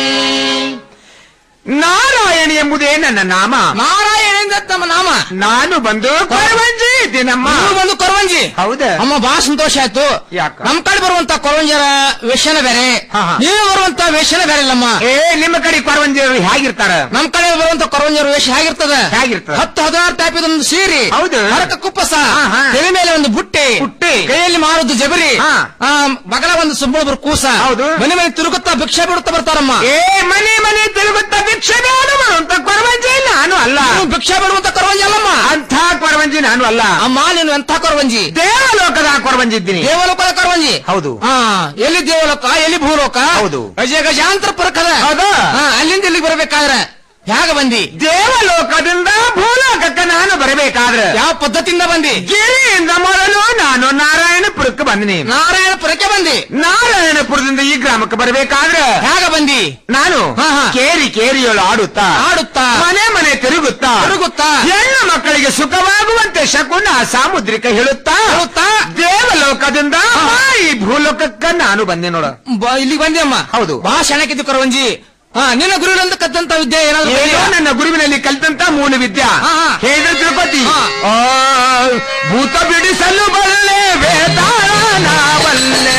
ನಾರಾಯಣಿ ಎಂಬುದೇ ನನ್ನ ನಾಮ ನಾರಾಯಣಿ ನಮ್ಮ ನಾಮ ನಾನು ಬಂದು ಕೊರವಂಜಿ ಇದ್ದೀನಮ್ಮ ಬಂದು ಕೊರವಂಜಿ ಹೌದಾ ಅಮ್ಮ ಬಹಳ ಸಂತೋಷ ಆಯ್ತು ನಮ್ ಕಡೆ ಬರುವಂತ ಕೊರವಂಜಿಯರ ವೇಷನ ಬೇರೆ ನೀವು ಬರುವಂತ ವೇಷನ ಬೇರೆ ಇಲ್ಲಮ್ಮ ಏ ನಿಮ್ಮ ಕಡೆ ಕೊರವಂಜಿಯರು ಹೇಗಿರ್ತಾರ ನಮ್ ಕಡೆ ಬರುವಂತ ಕೊರವಂಜಿಯರ ವೇಷ ಹೇಗಿರ್ತದ ಹೇಗಿರ್ತದ ಹತ್ತು ಹದಿನಾರು ಟೈಪ್ ಒಂದು ಸೀರೆ ಹೌದು ಹರಕ ಕುಪ್ಪಸ ತಲೆ ಮೇಲೆ ಒಂದು ಬುಟ್ಟಿ ಬುಟ್ಟಿ ಕೈಯಲ್ಲಿ ಮಾರುದು ಜಬರಿ ಆ, ಮಗಳ ಒಂದು ಸುಬ್ಬೊಬ್ಬರು ಕೂಸ ಹೌದು ಮನೆ ಮನೆ ತಿರುಗುತ್ತಾ ಭಿಕ್ಷೆ ಬಿಡುತ್ತಾ ಬರ್ತಾರಮ್ಮ ಏ ಮನೆ ಮನೆ ತಿರುಗುತ್ತಾ ಭಿಕ್ಷೆ ಬೇಡುವಂತ ಕೊರವಂಜಿ ನಾನು ಅಲ್ಲ ಭಿಕ್ಷೆ ಬಿಡುವಂತ ಕೊರವಂಜಿ ಅಲ್ಲಮ್ಮ ಅಂತ ಕೊರವಂಜಿ ನಾನು ಅಲ್ಲ ಅಮ್ಮ ನೀನು ಎಂಥ ಕೊರವಂಜಿ ದೇವಲೋಕದ ಕೊರವಂಜಿ ಇದ್ದೀನಿ ದೇವಲೋಕದ ಕೊರವಂಜಿ ಹೌದು ಹಾ ಎಲ್ಲಿ ದೇವಲೋಕ ಎಲ್ಲಿ ಭೂಲೋಕ ಹೌದು ಗಜ ಗಜಾಂತರ ಪುರಕದ ಹೌದು ಅಲ್ಲಿಂದ ಇಲ್ಲಿಗೆ ಬರ್ಬೇಕಾದ್ರೆ ಯಾಗ ಬಂದಿ ದೇವಲೋಕದಿಂದ ಭೂಲೋಕಕ್ಕೆ ನಾನು ಬರಬೇಕಾದ್ರೆ ಯಾವ ಪದ್ಧತಿಯಿಂದ ಬಂದಿ ಗಿರಿಯಿಂದ ಮೊದಲು ನಾನು ನಾರಾಯಣಪುರಕ್ಕೆ ಬಂದಿನಿ ನಾರಾಯಣಪುರಕ್ಕೆ ಬಂದಿ ನಾರಾಯಣಪುರದಿಂದ ಈ ಗ್ರಾಮಕ್ಕೆ ಬರಬೇಕಾದ್ರೆ ಹೇಗ ಬಂದಿ ನಾನು ಕೇರಿ ಕೇರಿಯೊಳು ಆಡುತ್ತಾ ಆಡುತ್ತಾ ಮನೆ ಮನೆ ತಿರುಗುತ್ತಾ ತಿರುಗುತ್ತಾ ಹೆಣ್ಣು ಮಕ್ಕಳಿಗೆ ಸುಖವಾಗುವಂತೆ ಶಕುನ ಸಾಮುದ್ರಿಕ ಹೇಳುತ್ತಾ ಹೇಳುತ್ತಾ ದೇವಲೋಕದಿಂದ ಈ ಭೂಲೋಕಕ್ಕೆ ನಾನು ಬಂದೆ ನೋಡ ಇಲ್ಲಿ ಬಂದೆ ಅಮ್ಮ ಹೌದು ಬಹಳ ಶಣಕ್ಕಿದ್ದು ಕರವಂಜಿ ಹಾ ನಿನ್ನ ಗುರುವಿನಿಂದ ಕತ್ತಂತ ವಿದ್ಯೆ ಏನಾದ್ರು ನನ್ನ ಗುರುವಿನಲ್ಲಿ ಕಲಿತಂತ ಮೂಲ ವಿದ್ಯಾ ಹೇಳಿದ್ರೆ ತಿರುಪತಿ ಆ, ಭೂತ ಬಿಡಿಸಲು ಬಲ್ಲೆ ವೇದಾಳ ಬಲ್ಲೆ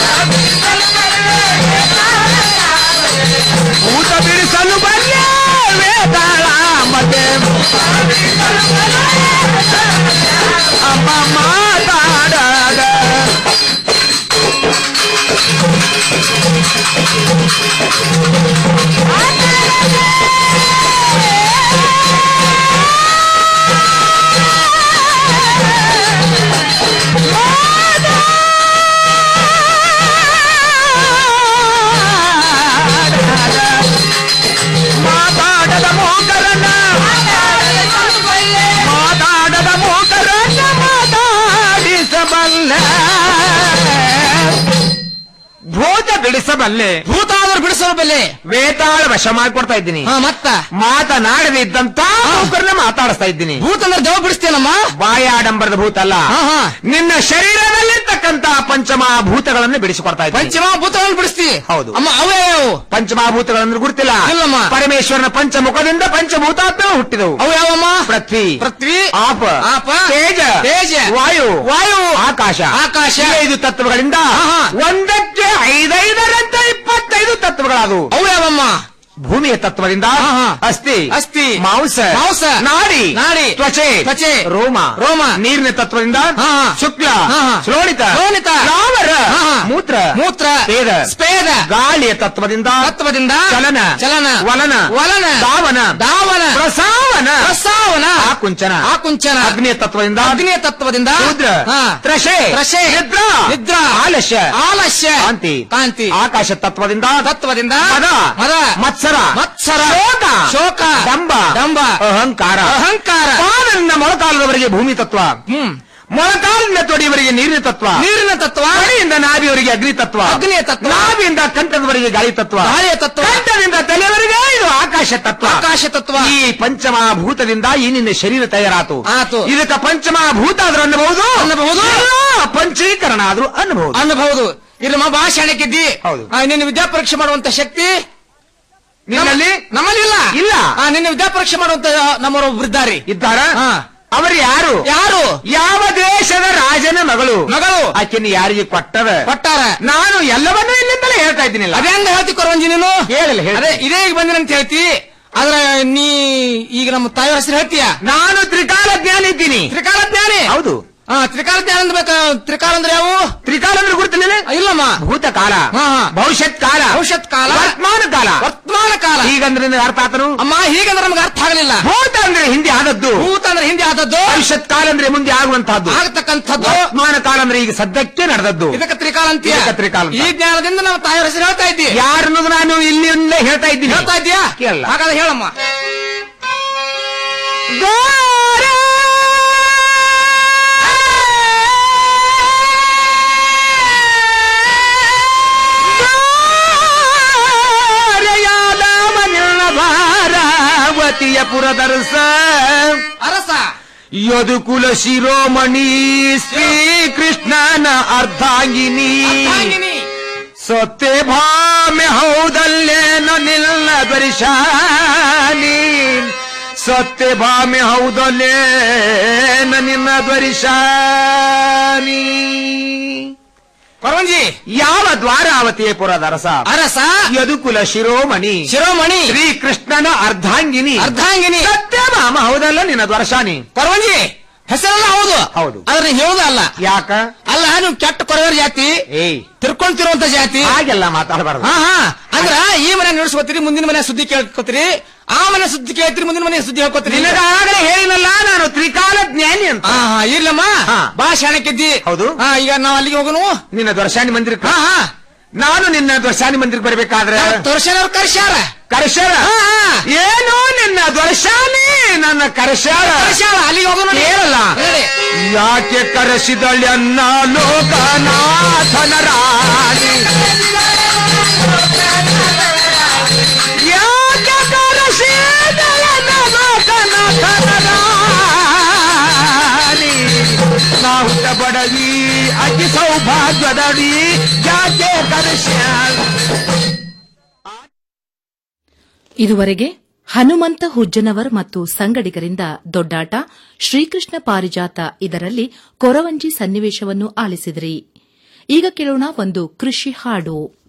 ಭೂತ ಬಿಡಿಸಲು ಬಲ್ಲೆ ವೇದಾಳ ಮತ್ತೆ ಅಮ್ಮ ಮಾತಾಡದ ಮಾತಾಡದ ಮೋಕರನ್ನ ಬಿಡಿಸಬಲ್ಲೆ ಭೂತ ಆದರೂ ಬಿಡಿಸಬಲ್ಲೆ ವೇತಾಳ ವಶ ಮಾಡಿಕೊಡ್ತಾ ಇದ್ದೀನಿ ಹಾ ಮತ್ತ ಮಾತನಾಡದೆ ಇದ್ದಂತ ನೌಕರನ್ನ ಮಾತಾಡಿಸ್ತಾ ಇದ್ದೀನಿ ಭೂತ ಅಂದ್ರೆ ದೇವ ಬಿಡಿಸ್ತೇನಮ್ಮ ಬಾಯಾಡಂಬರದ ಭೂತ ಅಲ್ಲ ಹಾ, ಹಾ. ನಿನ್ನ ಶರೀರದಲ್ಲಿರ್ತಕ್ಕಂತ ಪಂಚಮಹಾಭೂತಗಳನ್ನು ಬಿಡಿಸಿಕೊಡ್ತಾ ಇದ್ದೀನಿ ಪಂಚಮಹಾಭೂತಗಳನ್ನು ಬಿಡಿಸ್ತಿ ಹೌದು ಅಮ್ಮ ಅವೇ ಯಾವು ಪಂಚಮಹಾಭೂತಗಳಂದ್ರೆ ಗುರುತಿಲ್ಲ ಇಲ್ಲಮ್ಮ. ಪರಮೇಶ್ವರನ ಪಂಚಮುಖದಿಂದ ಪಂಚಭೂತಾತ್ಮ ಹುಟ್ಟಿದವು ಅವು ಯಾವಮ್ಮ ಪೃಥ್ವಿ ಪೃಥ್ವಿ ಆಪ ಆಪ ತೇಜ ತೇಜ ವಾಯು ವಾಯು ಆಕಾಶ ಆಕಾಶ ಈ ಐದು ತತ್ವಗಳಿಂದ ಒಂದಕ್ಕೆ ಐದೈದರಂತ ಇಪ್ಪತ್ತೈದು ತತ್ವಗಳಾದವು ಅವು ಯಾವಮ್ಮ ಭೂಮಿಯ ತತ್ವದಿಂದ ಅಸ್ಥಿ ಅಸ್ಥಿ ಮಾಂಸ ಮಾಂಸ ನಾಡಿ ನಾಡಿ ತ್ವಚೆ ತ್ವಚೆ ರೋಮ ರೋಮ ನೀರಿನ ತತ್ವದಿಂದ ಹಾ, ಹಾ. ಶುಕ್ಲ ಹಾ, ಹಾ. ಶ್ರೋಣಿತ ಶ್ರೋಣಿತ. ಲಾವರ ಹಾ, ಹಾ. ಮೂತ್ರ ಮೂತ್ರ ಸ್ಪೇದ ಸ್ಪೇದ ಗಾಳಿಯ ತತ್ವದಿಂದ ತತ್ವದಿಂದ ಚಲನ ಚಲನ ವಲನ ವಲನ ಧಾವನ ಧಾವನ ಪ್ರಸಾವನ ಪ್ರಸಾವನ ಆಕುಂಚನ ಆಕುಂಚನ ಅಗ್ನಿಯ ತತ್ವದಿಂದ ಅಗ್ನಿಯ ತತ್ವದಿಂದ ಶೂದ್ರ ಹಾ. ತ್ರಷೆ ತ್ರಷೆ. ನಿದ್ರಾ ನಿದ್ರಾ. ಆಲಸ್ಯ ಆಲಸ್ಯ ಕಾಂತಿ ಕಾಂತಿ ಆಕಾಶ ತತ್ವದಿಂದ ತತ್ವದಿಂದ ಮದ ಮದ ಮತ್ಸರ ಮತ್ಸರ ಶೋಕ ಶೋಕ ದಂಬ ದಂಬ ಅಹಂಕಾರ ಅಹಂಕಾರ ಪಾದದಿಂದ ಮೊಳಕಾಲದವರೆಗೆ ಭೂಮಿ ತತ್ವ ಹ್ಮ್ ಮೊಳಕಾಲಿನ ತೊಡಿಯವರೆಗೆ ನೀರಿನ ತತ್ವ ನೀರಿನ ತತ್ವ ತೊಡೆಯಿಂದ ನಾಭಿಯವರಿಗೆ ಅಗ್ನಿ ತತ್ವ ಅಗ್ನಿಯ ತತ್ವ. ನಾಭಿಯಿಂದ ಕಂಠದವರೆಗೆ ಗಾಳಿ ತತ್ವ ಗಾಳಿಯ ತತ್ವ. ಕಂಠದಿಂದ ತಲೆಯವರೆಗೆ ಇದು ಆಕಾಶ ತತ್ವ ಆಕಾಶ ತತ್ವ ಈ ಪಂಚಮಹಾಭೂತದಿಂದ ಈ ನಿನ್ನ ಶರೀರ ತಯಾರಾತು ಆತು. ಇದಕ್ಕ ಪಂಚಮಹಾಭೂತ ಆದ್ರೂ ಅನ್ನಬಹುದು ಅನ್ನಬಹುದು. ಇಲ್ಲ, ಪಂಚೀಕರಣ ಆದ್ರೂ ಅನ್ನಬಹುದು ಅನ್ನಬಹುದು ಇಲ್ಲಮ್ಮ ಭಾಷಣಕ್ಕಿದ್ದಿ ಹೌದು. ನಿನ್ನ ವಿದ್ಯಾ ಪರೀಕ್ಷೆ ಮಾಡುವಂತ ಶಕ್ತಿ ನಿನ್ನಲ್ಲಿ ನಮ್ಮ- ನಮ್ಮಲ್ಲಿ ಇಲ್ಲ ಇಲ್ಲ. ಆ, ನಿನ್ನ ವಿದ್ಯಾ ಪರೀಕ್ಷೆ ಮಾಡುವಂತ ನಮ್ಮರೊಬ್ರು ಇದ್ದಾರೆ ಇದ್ದಾರ ಹಾ. ಅವರು ಯಾರು ಯಾರು ಯಾವ ದೇಶದ ರಾಜನ ಮಗಳು ಮಗಳು ಆಕೆನ ಯಾರಿಗೆ ಕೊಟ್ಟದ ಕೊಟ್ಟಾರ ನಾನು ಎಲ್ಲವನ್ನೂ ಇಲ್ಲಿಂದಲೇ ಹೇಳ್ತಾ ಇದ್ದೀನಿಲ್ಲ ಅದೇ ಹಂಗ ಹೇಳ್ತಿ ಕೊರವಂಜಿ ನೀನು ಹೇಳಿಲ್ಲ, ಹೇಳ್ತೀನಿ. ಅದೇ ಇದೇ ಈಗ ಬಂದಿನ ಅಂತ ಹೇಳ್ತಿ ಆದ್ರೆ ನೀ ಈಗ ನಮ್ಮ ತಾಯಿಯ ಹೆಸರು ಹೇಳ್ತೀಯ ನಾನು ತ್ರಿಕಾಲ ಜ್ಞಾನ ಇದ್ದೀನಿ ತ್ರಿಕಾಲ ಜ್ಞಾನಿ ಹೌದು ಹಾ ತ್ರಿಕಾಲ ಜ್ಞಾನ ಅಂದ್ರೆ ಬೇಕಾ ತ್ರಿಕಾಲ ಅಂದ್ರೆ ಯಾವು ತ್ರಿಕಾಲ ಅಂದ್ರೆ ಗುರುತಿಲ್ಲ ಇಲ್ಲಮ್ಮ ಭೂತಕಾಲ ಹಾ, ಹಾ. ಭವಿಷ್ಯತ್ ಕಾಲ ಭವಿಷ್ಯತ್ ಕಾಲ ವರ್ತಮಾನ ಕಾಲ ವರ್ತಮಾನ ಕಾಲ ಈಗಂದ್ರೆ ನಿನಗೆ ಅರ್ಥ ಆತನು ಅಮ್ಮ ಹೀಗಂದ್ರೆ ನಮ್ಗೆ ಅರ್ಥ ಆಗಲಿಲ್ಲ ಭೂತ ಅಂದ್ರೆ ಹಿಂದೆ ಆದದ್ದು ಭೂತ ಅಂದ್ರೆ ಹಿಂದೆ ಆದದ್ದು ಭವಿಷ್ಯತ್ ಕಾಲ ಅಂದ್ರೆ ಮುಂದೆ ಆಗುವಂತಹದ್ದು ಆಗತಕ್ಕಂಥದ್ದು ವರ್ತಮಾನ ಕಾಲ ಅಂದ್ರೆ ಈಗ ಸದ್ಯಕ್ಕೆ ನಡೆದದ್ದು ಇದಕ್ಕೆ ತ್ರಿಕಾಲ ಅಂತೀಯ ಇದಕ್ಕೆ ತ್ರಿಕಾಲ ಅಂತ. ಈ ಜ್ಞಾನದಿಂದ ನಮ್ಮ ತಾಯಿಯ ಹೆಸರು ಹೇಳ್ತಾ ಇದ್ದಿ ಯಾರನ್ನೋದು ನಾನು ಇಲ್ಲಿಂದಲೇ ಹೇಳ್ತಾ ಇದ್ದೀನಿ ಹೇಳ್ತಾ ಇದ್ದೀಯಾ ಕೇಳಲ್ಲ. ಹಾಗಾದ್ರೆ ಹೇಳಮ್ಮ ಭಾರಾವತಿಯ ಪುರದರಸ ಅರಸ ಯದುಕುಲ ಶಿರೋಮಣಿ ಶ್ರೀ ಕೃಷ್ಣನ ಅರ್ಧಾಂಗಿನಿ ಅರ್ಧಾಂಗಿನಿ. ಸೊತ್ತೆ ಭಾಮೆ ಹೌದಲ್ಲೇನೋ ನಿಲ್ಲ ದ್ವರಿಶಾನಿ ಸತ್ಯ ಭಾಮೆ ಹೌದಲ್ಲೇನ ನಿನ್ನ ದ್ವರಿಶಾನಿ ಕೊರವಂಜಿ ಯಾವ ದ್ವಾರಾವತಿಯ ಪುರದ ಅರಸ ಅರಸ ಯದುಕುಲ ಶಿರೋಮಣಿ ಶಿರೋಮಣಿ ಶ್ರೀ ಕೃಷ್ಣನ ಅರ್ಧಾಂಗಿನಿ ಅರ್ಧಾಂಗಿನಿ ಸತ್ಯಭಾಮ ಹೌದಲ್ಲ ನಿನ್ನ ದ್ವರಶಾನಿ ಕೊರವಂಜಿ ಹೆಸರೆಲ್ಲ ಹೌದು ಹೌದು ಆದ್ರೆ ನೀವು ಹೇಳೋದು ಅಲ್ಲ ಯಾಕ ಅಲ್ಲ ನೀವು ಕೆಟ್ಟ ಕೊರವರ ಜಾತಿ ಏಯ್ ತಿರ್ಕೊಂತಿರುವಂತ ಜಾತಿ ಹಾಗೆಲ್ಲ ಮಾತಾಡಬಾರ್ದು ಹಾ ಹಾ ಅಂದ್ರ ಈ ಮನೆ ನಡೆಸ್ಕೋತೀರಿ ಮುಂದಿನ ಮನೆ ಸುದ್ದಿ ಕೇಳ್ಕೊತೀರಿ ಆ ಮನೆ ಸುದ್ದಿ ಕೇಳ್ತೀರಿ ಮುಂದಿನ ಮನೆ ಸುದ್ದಿ ಹೇಳ್ಕೊತೀರಿ ನಿನಗಾಗಲೇ ಹೇಳಿನಲ್ಲ ನಾನು ತ್ರಿಕಾಲ ಜ್ಞಾನಿ ಅಂತ ಹಾ ಹಾ ಇರ್ಲಮ್ಮ ಹಾ. ಬಾ ಶಾಣಕ್ಕಿದ್ದಿ ಹೌದು. ಹಾ ಈಗ ನಾವ್ ಅಲ್ಲಿಗೆ ಹೋಗೋನು ನಿನ್ನ ದ್ವರ್ಶಾನಿ ಮಂದಿರಕ್ಕೆ ಹಾ ಹಾ ನಾನು ನಿನ್ನ ದ್ವರ್ಶಾನಿ ಮಂದಿರಕ್ಕೆ ಬರ್ಬೇಕಾದ್ರೆ ತೋರ್ಸನವ್ರು ಕರ್ಸ್ಯಾರ ಕರ್ಶಾರ ಹಾ, ಹಾ. ಏನು ನಿನ್ನ ದ್ವರ್ಶಾನಿ ನನ್ನ ಕರ್ಶಾರ ಕರ್ಸ್ಯಾರ ಅಲ್ಲಿಗೆ ಹೋಗೋನು ಕೇಳಲ್ಲ ಹೇಳಿ. ಯಾಕೆ ಕರೆಸಿದಳ್ಯನ್ನ ಲೋಕನಾಥನ ರಾಣಿ ಯಾಕೆ ಕರೆಸಿದಳ್ಯನ್ನ ಲೋಕನಾಥನ ರಾಣಿ ನಾ ಹುಟ್ಟ ಬಡವಿ ಅತಿ ಸೌಭಾಗ್ಯದಡಿ ಯಾಕೆ ಕರೆಸ್ಯಾಳ ಇದುವರೆಗೆ ಹನುಮಂತ ಹುಜ್ಜನವರ್ ಮತ್ತು ಸಂಗಡಿಗರಿಂದ ದೊಡ್ಡಾಟ ಶ್ರೀಕೃಷ್ಣ ಪಾರಿಜಾತ ಇದರಲ್ಲಿ ಕೊರವಂಜಿ ಸನ್ನಿವೇಶವನ್ನು ಆಲಿಸಿದಿರಿ ಈಗ ಕೇಳೋಣ ಒಂದು ಕೃಷಿ ಹಾಡು